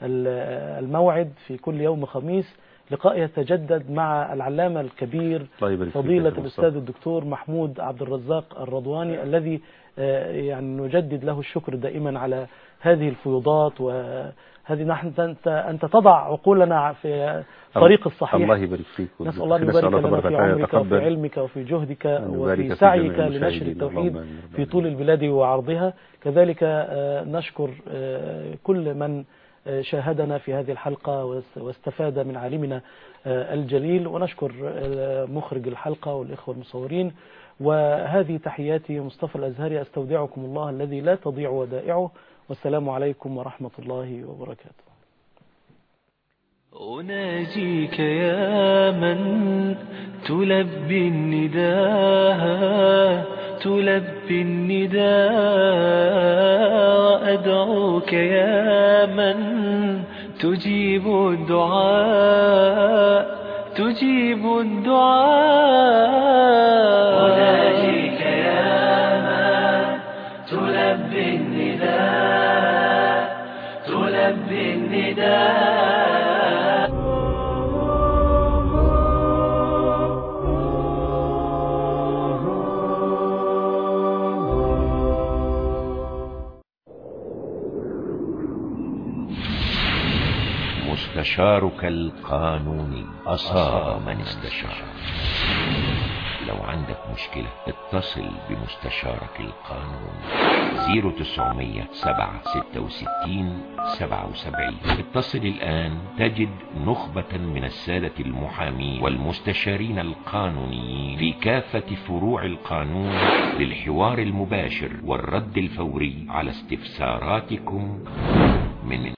ال- الموعد في كل يوم خميس لقاء يتجدد مع العلامة الكبير الله يبارك فيك فضيلة يا أستاذ الأستاذ الدكتور محمود عبد الرزاق الرضواني الذي آه، يعني نجدد له الشكر دائما على هذه الفيوضات وهذه نحن أنت أنت تضع عقولنا في الطريق الصحيح الله يبارك فيك نسأل الله أن نسأل يبارك لنا تبارك في وتعالى عمرك وفي يتقبل. علمك وفي جهدك أن يبارك وفي في سعيك جميع لنشر المشاهدين. التوحيد اللهم آمين. في طول البلاد وعرضها كذلك آه، نشكر آه، كل من آه، شاهدنا في هذه الحلقة واس- واستفاد من عالمنا آه، الجليل ونشكر آه، مخرج الحلقة والإخوة المصورين وهذه تحياتي مصطفى الأزهري أستودعكم الله الذي لا تضيع ودائعه والسلام عليكم ورحمة الله وبركاته أناجيك يا من تلبي النداء تلبي النداء أدعوك يا من تجيب الدعاء تجيب الدعاء أناجيك يا من تلبي النداء تلبي النداء مستشارك القانوني أصاب من استشار لو عندك مشكلة اتصل بمستشارك القانوني 0900 7 66 77 اتصل الآن تجد نخبة من السادة المحامين والمستشارين القانونيين في كافة فروع القانون للحوار المباشر والرد الفوري على استفساراتكم من